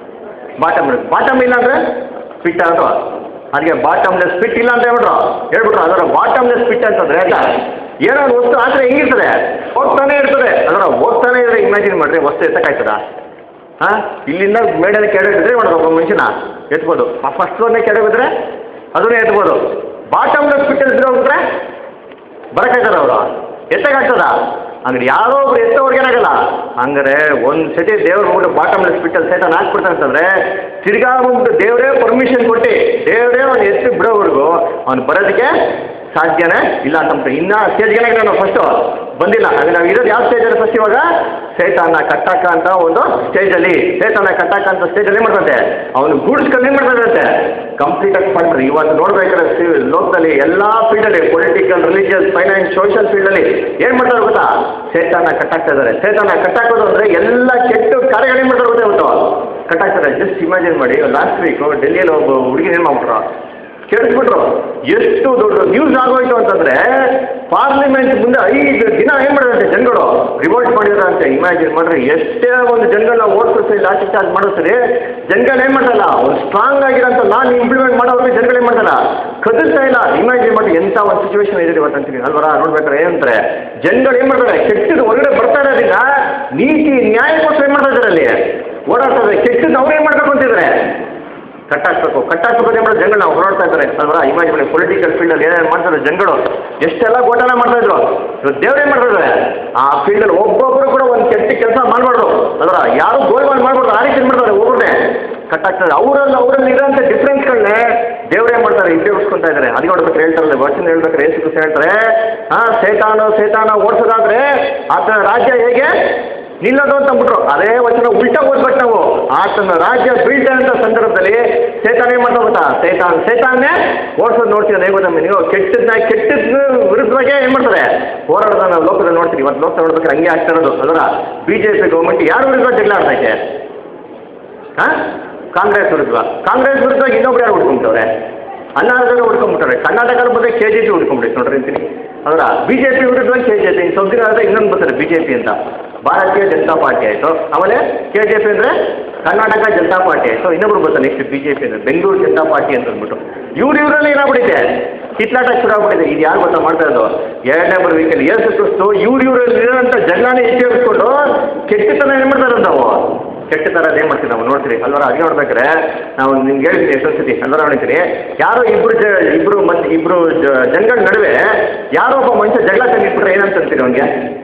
ಬಾಟಮ್ ಬಾಟಮ್ ಇಲ್ಲ ಅಂದ್ರೆ ಪಿಟ್ ಅದು ಅದಕ್ಕೆ ಬಾಟಮ್ಲೆಸ್ ಪಿಟ್ ಇಲ್ಲ ಅಂತ ಹೇಳ್ಬಿಟ್ರು ಹೇಳ್ಬಿಟ್ರು ಅದರ ಬಾಟಮ್ಲೆಸ್ ಪಿಟ್ ಅಂತಂದ್ರೆ ಆಯ್ತಾ ಏನೋ ಒಂದು ವಸ್ತು ಆದರೆ ಹೆಂಗಿರ್ತದೆ ಹೋಗ್ತಾನೆ ಇರ್ತದೆ ಅದರ ಹೋಗ್ತಾನೆ ಇದ್ರೆ ಇಮ್ಯಾಜಿನ್ ಮಾಡ್ರಿ ವಸ್ತು ಎತ್ತಕ್ಕಾಯ್ತದ ಹಾಂ ಇಲ್ಲಿಂದ ಮೇಡಲ್ಲಿ ಕೆಳಗೆ ಬಿದ್ದರೆ ಮಾಡ್ಬೇಕು ಒಬ್ಬ ಮನುಷ್ಯನ ಎತ್ಬೋದು ಫಸ್ಟ್ ಫ್ಲೋರ್ನೇ ಕೆಳಗೆ ಬಿದ್ದರೆ ಅದನ್ನೇ ಎತ್ಬೋದು ಬಾಟಮ್ಲೆಸ್ ಪಿಟ್ ಇದ್ರೆ ಹೋಗ್ಬಿಟ್ರೆ ಬರಕಾಯ್ತಾರ ಅವರು ಎತ್ತಕ್ಕಾಗ್ತದ ಹಂಗಾರೆ ಯಾರೋ ಒಬ್ರು ಎತ್ತೋರ್ಗೆ ಏನಾಗಲ್ಲ ಹಂಗಾರೆ ಒಂದು ಸತಿ ದೇವ್ರ ಹೋಗ್ಬಿಟ್ಟು ಬಾಟಮ್ಲೆಸ್ ಬಿಟ್ಟಲ್ಲಿ ಸೈತಾನ ಹಾಕ್ಬಿಡ್ತಾನೆ ಅಂತಂದ್ರೆ ತಿರ್ಗಾ ಹೋಗ್ಬಿಟ್ಟು ದೇವರೇ ಪರ್ಮಿಷನ್ ಕೊಟ್ಟು ದೇವರೇ ಅವ್ನು ಎತ್ತಿ ಬಿಡೋವರೆಗೂ ಅವ್ನು ಬರೋದಕ್ಕೆ ಸಾಧ್ಯನೇ ಇಲ್ಲ ಅಂತ ಇನ್ನ ಸ್ಟೇಜ್ಗೆ ಏನಾಗಿದೆ ನಾವು ಫಸ್ಟು ಬಂದಿಲ್ಲ ಹಾಗೆ ನಾವು ಇರೋದು ಯಾವ ಸ್ಟೇಜಲ್ಲಿ ಫಸ್ಟ್ ಇವಾಗ ಸೈತಾನ ಕಟ್ಟಾಕ ಅಂತ ಒಂದು ಸ್ಟೇಜಲ್ಲಿ ಸೈತಾನ ಕಟ್ಟಾಕ ಅಂತ ಸ್ಟೇಜಲ್ಲಿ ಏನು ಮಾಡ್ತಂತೆ ಅವನು ಗೂಡ್ಸ್ಕೊಂಡು ಏನು ಮಾಡ್ತಾರಂತೆ ಕಂಪ್ಲೀಟ್ ಆಗಿ ಮಾಡ್ತಾರೆ ಇವತ್ತು ನೋಡ್ಬೇಕಾದ್ರೆ ಸಿ- ಲೋಕದಲ್ಲಿ ಎಲ್ಲ ಫೀಲ್ಡಲ್ಲಿ ಪೊಲಿಟಿಕಲ್ ರಿಲಿಜಿಯಸ್ ಫೈನಾನ್ಸ್ ಸೋಷಿಯಲ್ ಫೀಲ್ಡಲ್ಲಿ ಏನು ಮಾಡ್ತಾರೆ ಗೊತ್ತಾ ಸೇತಾನ ಕಟ್ಟಾಕ್ತಾ ಇದ್ದಾರೆ ಸೇತಾನ ಕಟ್ಟಾಕೋದು ಅಂದರೆ ಎಲ್ಲ ಕೆಟ್ಟ ಕಾರ್ಯಗಳು ಏನು ಮಾಡ್ತಾರೆ ಗೊತ್ತಾ ಇವತ್ತು ಕಟ್ಟಾಕ್ತಾರೆ ಜಸ್ಟ್ ಇಮ್ಯಾಜಿನ್ ಮಾಡಿ ಲಾಸ್ಟ್ ವೀಕು ಡೆಲ್ಲಿಯಲ್ಲಿ ಒಬ್ಬ ಹುಡುಗಿ ಏನು ಮಾಡ್ಬಿಟ್ರು ಕೇಳಿಸ್ಬಿಟ್ರು ಎಷ್ಟು ದೊಡ್ಡ ನ್ಯೂಸ್ ಆಗೋಯ್ತು ಅಂತಂದ್ರೆ ಪಾರ್ಲಿಮೆಂಟ್ ಮುಂದೆ ಐದು ದಿನ ಏನ್ ಮಾಡಿದಂತೆ ಜನಗಳು ರಿವೋಲ್ಟ್ ಮಾಡಿದ್ರಂತೆ ಇಮ್ಯಾಜಿನ್ ಮಾಡ್ರಿ ಎಷ್ಟೇ ಒಂದು ಜನಗಳನ್ನ ಓಡಿಸಿ ಲಾಸ್ಟ್ ಚಾರ್ಜ್ ಮಾಡಿಸ್ರಿ ಜನಗಳು ಏನ್ ಮಾಡಲ್ಲ ಒಂದು ಸ್ಟ್ರಾಂಗ್ ಆಗಿರೋಂಥ ನಾನು ಇಂಪ್ಲಿಮೆಂಟ್ ಮಾಡೋರಿಗೆ ಜನಗಳು ಏನ್ ಮಾಡ್ತಾರ ಕದಲ್ತಾ ಇಲ್ಲ ಇಮ್ಯಾಜಿನ್ ಮಾಡಿ ಎಂಥ ಒಂದು ಸಿಚುವೇಶನ್ ಇದೆ ಇವತ್ತು ಅಂತೀನಿ ಅಲ್ವರ ನೋಡ್ಬೇಕಾರೆ ಏನಂತಾರೆ ಜನಗಳು ಏನ್ ಮಾಡ್ತಾರೆ ಕೆಟ್ಟದ್ದು ಹೊರಗಡೆ ಬರ್ತಾ ಇರೋದ್ರಿಂದ ನೀತಿ ನ್ಯಾಯಕ್ಕೋಸ್ಕರ ಏನ್ ಮಾಡ್ತಾ ಇದ್ದಾರೆ ಅಲ್ಲಿ ಓಡಾಡ್ತಾರೆ ಕೆಟ್ಟದ್ದು ಅವ್ರು ಏನ್ ಮಾಡ್ಬೇಕು ಅಂತಿದ್ದಾರೆ ಕಟ್ಟಾಕ್ಬೇಕು ಕಟ್ಟಾಕ್ಬೇಕು ಅಂತ ಮಾಡೋದು ಜನಗಳು ನಾವು ಹೋರಾಡ್ತಾ ಇದ್ದಾರೆ ಅಲ್ವಾ ಇಮ್ಯಾಜಿನ್ ಮಾಡಿ ಪೊಲಿಟಿಕಲ್ ಫೀಲ್ಡಲ್ಲಿ ಏನೇನು ಮಾಡ್ತಾರೆ ಜನಗಳು ಎಷ್ಟೆಲ್ಲ ಗೋಟಾನ ಮಾಡ್ತಾ ಇದ್ರು ಇವತ್ತು ದೇವ್ರು ಏನು ಮಾಡ್ತಾರೆ ಆ ಫೀಲ್ಡಲ್ಲಿ ಒಬ್ಬೊಬ್ಬರು ಕೂಡ ಒಂದು ಕೆಟ್ಟ ಕೆಲಸ ಮಾಡಬಾರ್ದು ಅಲ್ವಾ ಯಾರು ಗೋಲ್ಮಾಲ್ ಮಾಡ್ಬಾರ್ದು ಆ ರೀತಿ ಮಾಡ್ತಾರೆ ಒಬ್ಬರನ್ನೇ ಕಟ್ಟಾಗ್ತದೆ ಅವರಲ್ಲಿ ಅವರಲ್ಲಿ ಇರೋಂಥ ಡಿಫ್ರೆನ್ಸ್ಗಳನ್ನೇ ದೇವ್ರು ಏನು ಮಾಡ್ತಾರೆ ಉಪಯೋಗಿಸ್ಕೊಂತ ಇದ್ದಾರೆ ಅದಕ್ಕೆ ನೋಡ್ಬೇಕು ಹೇಳ್ತಾರಲ್ಲ ವರ್ಷನ್ ಹೇಳ್ಬೇಕಾರೆ ಏಸು ಕ್ರಿಸ್ತ ಹೇಳ್ತಾರೆ ಹಾಂ ಸೇತಾನ ಸೇತಾನ ಓಡಿಸೋದಾದ್ರೆ ಆತನ ರಾಜ್ಯ ಹೇಗೆ ನಿಲ್ಲೋದು ಅಂತ ಅಂದ್ಬಿಟ್ರು ಅದೇ ವಚನ ಉಲ್ಟಾ ಓದ್ಬೇಕು ನಾವು ಆತನ ರಾಜ್ಯ ಬೀಳ್ತಾ ಅಂತ ಸಂದರ್ಭದಲ್ಲಿ ಸೇತಾನ ಏನ್ ಮಾಡ್ತಾ ಗೊತ್ತಾ ಸೇತಾನ್ ಸೇತಾನ್ನೇ ಓಡಿಸೋದು ನೋಡ್ತೀವಿ ಹೇಗೆ ಗೊತ್ತಾ ನೀವು ಕೆಟ್ಟದನ್ನ ಕೆಟ್ಟದ ವಿರುದ್ಧವಾಗಿ ಏನ್ ಮಾಡ್ತಾರೆ ಹೋರಾಡೋದ ನಾವು ಲೋಕದಲ್ಲಿ ನೋಡ್ತೀವಿ ಇವತ್ತು ಲೋಕ ನೋಡ್ಬೇಕಾದ್ರೆ ಹಂಗೆ ಆಗ್ತಾ ಇರೋದು ಅದರ ಬಿ ಜೆ ಪಿ ಗೌರ್ಮೆಂಟ್ ಯಾರು ವಿರುದ್ಧ ಜಗಳ ಆಡ್ತೈತೆ ಹಾಂ ಕಾಂಗ್ರೆಸ್ ವಿರುದ್ಧ ಕಾಂಗ್ರೆಸ್ ವಿರುದ್ಧ ಇನ್ನೊಬ್ರು ಯಾರು ಹುಡ್ಕೊಂಬಿಟ್ಟವ್ರೆ ಅನ್ನಾರ್ಗರು ಹುಡ್ಕೊಂಬಿಟ್ಟವ್ರೆ ಕರ್ನಾಟಕದ ಬಗ್ಗೆ ಕೆ ಜೆ ಪಿ ಹುಡ್ಕೊಂಬಿಟ್ಟು ನೋಡ್ರಿ ಅಂತೀನಿ ಅದರ ಬಿ ಜೆ ಪಿ ವಿರುದ್ಧ ಕೆ ಜೆ ಪಿ ಸ್ವಲ್ಪ ದಿನ ಆದರೆ ಇನ್ನೊಂದು ಬರ್ತಾರೆ ಬಿ ಜೆ ಪಿ ಅಂತ ಭಾರತೀಯ ಜನತಾ ಪಾರ್ಟಿ ಆಯಿತು ಆಮೇಲೆ ಕೆ ಜೆ ಪಿ ಅಂದರೆ ಕರ್ನಾಟಕ ಜನತಾ ಪಾರ್ಟಿ ಆಯಿತು ಇನ್ನೊಬ್ರು ಬರ್ತಾರೆ ನೆಕ್ಸ್ಟ್ ಬಿ ಜೆ ಪಿ ಅಂದರೆ ಬೆಂಗಳೂರು ಜನತಾ ಪಾರ್ಟಿ ಅಂತ ಅಂದ್ಬಿಟ್ಟು ಇವ್ರು ಇವರಲ್ಲಿ ಏನಾಗ್ಬಿಟ್ಟಿದೆ ಕಿತ್ಲಾಟ ಶುರು ಆಗ್ಬಿಟ್ಟಿದೆ ಇದು ಯಾರು ಗೊತ್ತಾ ಮಾಡ್ತಾ ಇರೋದು ಎರಡನೇ ಬರ್ ವೀಕಲ್ಲಿ ಏಸು ಕ್ರಿಸ್ತು ಇವ್ರು ಇವರಲ್ಲಿ ಇರೋಂಥ ಜಗಳನೇ ಉಪಯೋಗಿಸ್ಕೊಂಡು ಕೆಟ್ಟತನ ಏನು ಮಾಡ್ತಾರೆ ನಾವು ಕೆಟ್ಟ ಥರ ಏನು ಮಾಡ್ತೀವಿ ನಾವು ನೋಡ್ತೀರಿ ಅಲ್ವರ ಅದೇ ನೋಡ್ಬೇಕಾರೆ ನಾವು ನಿಮ್ಗೆ ಹೇಳ್ತೀನಿ ಎಷ್ಟೊಂದು ಸತಿ ಅಲ್ವರ ನೋಡ್ತೀನಿ ಯಾರೋ ಇಬ್ರು ಜ ಇಬ್ರು ಮತ್ತೆ ಇಬ್ರು ಜ- ಜನಗಳ ನಡುವೆ ಯಾರೋ ಒಬ್ಬ ಮನುಷ್ಯ ಜಗಳ ತಂದಿಟ್ಬಿಟ್ರೆ ಏನಂತ ಅಂತೀರಿ ಅವನಿಗೆ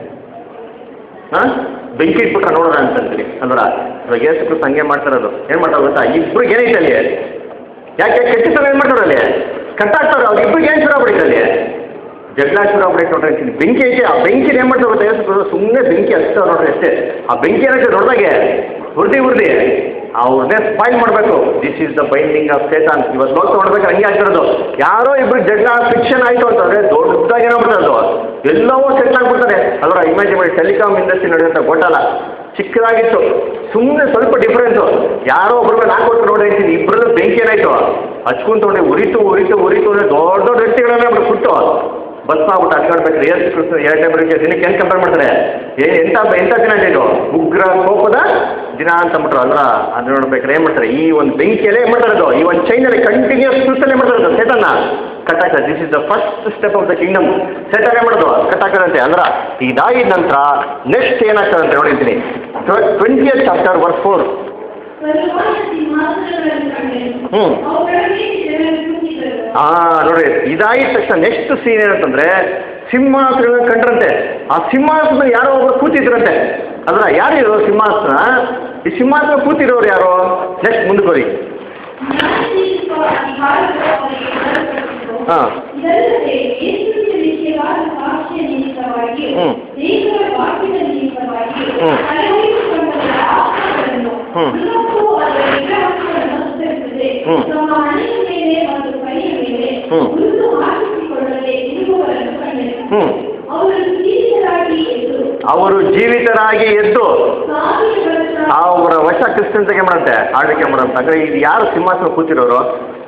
ಹಾಂ ಬೆಂಕಿ ಇಟ್ಬಿಟ್ರೆ ನೋಡೋಣ ಅಂತ ಅಂತೀರಿ ಅಲ್ವರ ಇವಾಗ ಏಸು ಕ್ರಿಸ್ತ ಹಂಗೆ ಮಾಡ್ತಾರದು ಏನು ಮಾಡ್ತಾರೆ ಗೊತ್ತಾ ಇಬ್ರಿಗೆ ಏನೈತೆ ಅಲ್ಲಿ ಯಾಕೆ ಕೆಟ್ಟತನ ಏನು ಮಾಡ್ತಾರೆ ಅಲ್ಲಿ ಕಟ್ಟಾಕ್ತಾರೆ ಅವ್ರು ಇಬ್ರಿಗೆ ಏನು ಶುರು ಆಗ್ಬಿಡುತ್ತೆ ಅಲ್ಲಿ ಜಗಳ ಶುರು ಆಗ್ಬಿಡೈತೆ ನೋಡ್ರಿ ಅಂತೀನಿ ಬೆಂಕಿ ಐತೆ ಆ ಬೆಂಕಿ ಏನು ಮಾಡ್ತಾರೆ ಗೊತ್ತಾ ಏಸು ಸುಮ್ಮನೆ ಬೆಂಕಿ ಹಚ್ತಾರೆ ನೋಡ್ರಿ ಅಷ್ಟೇ ಆ ಬೆಂಕಿ ಏನೈತೆ ದೊಡ್ಡದಾಗೆ ಹುರ್ದಿ ಹುರ್ದಿ ಅವ್ರನ್ನೇ ಸ್ಪಾಯ್ಲ್ ಮಾಡಬೇಕು this is the binding of Satan ಇವತ್ತು ಲೋಕ ನೋಡ್ಬೇಕು ಹಂಗೆ ಆಗ್ತಿರೋದು ಯಾರೋ ಇಬ್ರು ಜಗಳ ಫಿಕ್ಷನ್ ಆಯಿತು ಅಂತಂದ್ರೆ ದೊಡ್ಡದಾಗಿ ಏನಾಗ್ಬಿಡ್ತದೆ ಅದು ಎಲ್ಲವೂ ಸೆಟ್ಲ್ ಆಗ್ಬಿಡ್ತಾರೆ ಅದರ ಇಮ್ಯಾಜಿನ್ ಮಾಡಿ ಟೆಲಿಕಾಮ್ ಇಂಡಸ್ಟ್ರಿ ನಡೆಯುವಂಥ ಗೋಟಾಲ ಚಿಕ್ಕದಾಗಿತ್ತು ಸುಮ್ಮನೆ ಸ್ವಲ್ಪ ಡಿಫ್ರೆನ್ಸು ಯಾರೋ ಒಬ್ರ ಮೇಲೆ ಹಾಕೊಟ್ಟು ನೋಡಿ ಅಂತೀನಿ ಇಬ್ಬರಲ್ಲೂ ಬೆಂಕಿ ಏನಾಯ್ತು ಹಚ್ಕೊಂತ ನೋಡಿ ಉರಿತು ಉರಿತು ಉರಿತು ಅಂದರೆ ದೊಡ್ಡ ದೊಡ್ಡ ವ್ಯಕ್ತಿಗಳನ್ನ ಬಿಟ್ಟು ಸುಟ್ಟು ಬಸ್ ಆಗ್ಬಿಟ್ಟು ಅಡ್ಗಾಡ್ಬೇಕು ರಿಯಲ್ ಕೃಷ್ಣ ಎರಡನೇ ಬರೀಕೆ ದಿನಕ್ಕೆ ಹೆಂಗೆ ಕಂಪೇರ್ ಮಾಡ್ತಾರೆ ಏ ಎಂಥ ಎಂಥ ದಿನ ಇದು ಉಗ್ರ ಕೋಪದ ದಿನ ಅಂತ ಬಿಟ್ರು ಅಲ್ರ ಅದು ನೋಡ್ಬೇಕಾದ್ರೆ ಏನು ಮಾಡ್ತಾರೆ ಈ ಒಂದು ಬೆಂಕಿಯಲ್ಲೇ ಏನು ಮಾಡ್ತಾರೆ ಅದು ಈ ಒಂದು ಚೈನಲ್ಲಿ ಕಂಟಿನ್ಯೂಸ್ ಸುತ್ತಲೇ ಮಾಡ್ತಾರೆ ಅದು ಸೇತನ್ನ ಕಟ್ಟಾಕ this is the first step of the kingdom ಸೇತನೆ ಮಾಡೋದು ಕಟ್ಟಾಕದಂತೆ ಅಂದ್ರ ಇದಾಗಿದ ನಂತರ ನೆಕ್ಸ್ಟ್ ಏನಾಗ್ತದಂತೆ ನೋಡಿರ್ತೀನಿ ಟ್ವೆಂಟಿ ಚಾಪ್ಟರ್ ವರ್ಸ್ ಫೋರ್ ಬಲವಾದ ಸಿಂಹಾಸನಗಳನ್ನು ಕಂಡೆನು. ಹ್ಮ್. ಅವುಗಳಲ್ಲಿ ಜನರು ಕೂತಿದ್ದರು. ಆ ನೋಡ್ರಿ ಇದಾಗಿದ ತಕ್ಷಣ ನೆಕ್ಸ್ಟ್ ಸೀನ್ ಏನಂತಂದ್ರೆ ಸಿಂಹಾಸನ ಕಂಡ್ರಂತೆ ಆ ಸಿಂಹಾಸನ ಯಾರೋ ಒಬ್ರು ಕೂತಿದ್ರಂತೆ ಅದ್ರ ಯಾರು ಇದು ಸಿಂಹಾಸನ ಈ ಸಿಂಹಾಸನ ಕೂತಿರೋರು ಯಾರು ನೆಕ್ಸ್ಟ್ ಮುಂದಕ್ಕೆ ಹೋಗಿ ನ್ಯಾಯಾಧೀಶತ್ವ ಅಧಿಕಾರಗಳು ಅವರಿಗೆ ಒಳಪಟ್ಟಿತು. ಹಾ. ಇದಲ್ಲದೆ ಯೇಸುವಿನ ನಿತ್ಯವಾದ ಸಾಕ್ಷಿಯ ನಿಮಿತ್ತವಾಗಿಯೂ ಹ್ಮ್. ದೇವರ ವಾಕ್ಯದ ನಿಮಿತ್ತವಾಗಿಯೂ ಹ್ಮ್. ಕಳವಳಿಸಿಕೊಂಡವರ ಆತ್ಮಗಳನ್ನು ಹ್ಮ್. ಮತ್ತು ಅದರ ವಿಗ್ರಹಗಳನ್ನು ನಮಸ್ಕರಿಸದೆ ಹ್ಮ್. ತಮ್ಮ ಹಣೆಯ ಮೇಲೆ ಮತ್ತು ಕೈಯ ಮೇಲೆ ಹ್ಮ್. ಹುಲ್ಲು ಹಾಕಿಸಿಕೊಳ್ಳದೆ ಇರುವವರನ್ನು ಕಂಡೆನು. ಹ್ಮ್ ಅವರು ಜೀವಿತರಾಗಿ ಎದ್ದು ಅವರು ಜೀವಿತರಾಗಿ ಎದ್ದು ಸಾವಿರ ವರ್ಷ ಅವರ ವಶ ಕ್ರಿಸ್ತಂತೆಗೆ ಮಾಡಂತೆ ಆಳ್ವಿಕೆ ಮಾಡಂತೆ ಅಂದ್ರೆ ಇದು ಯಾರು ಸಿಂಹಾಸನ ಕೂತಿರೋರು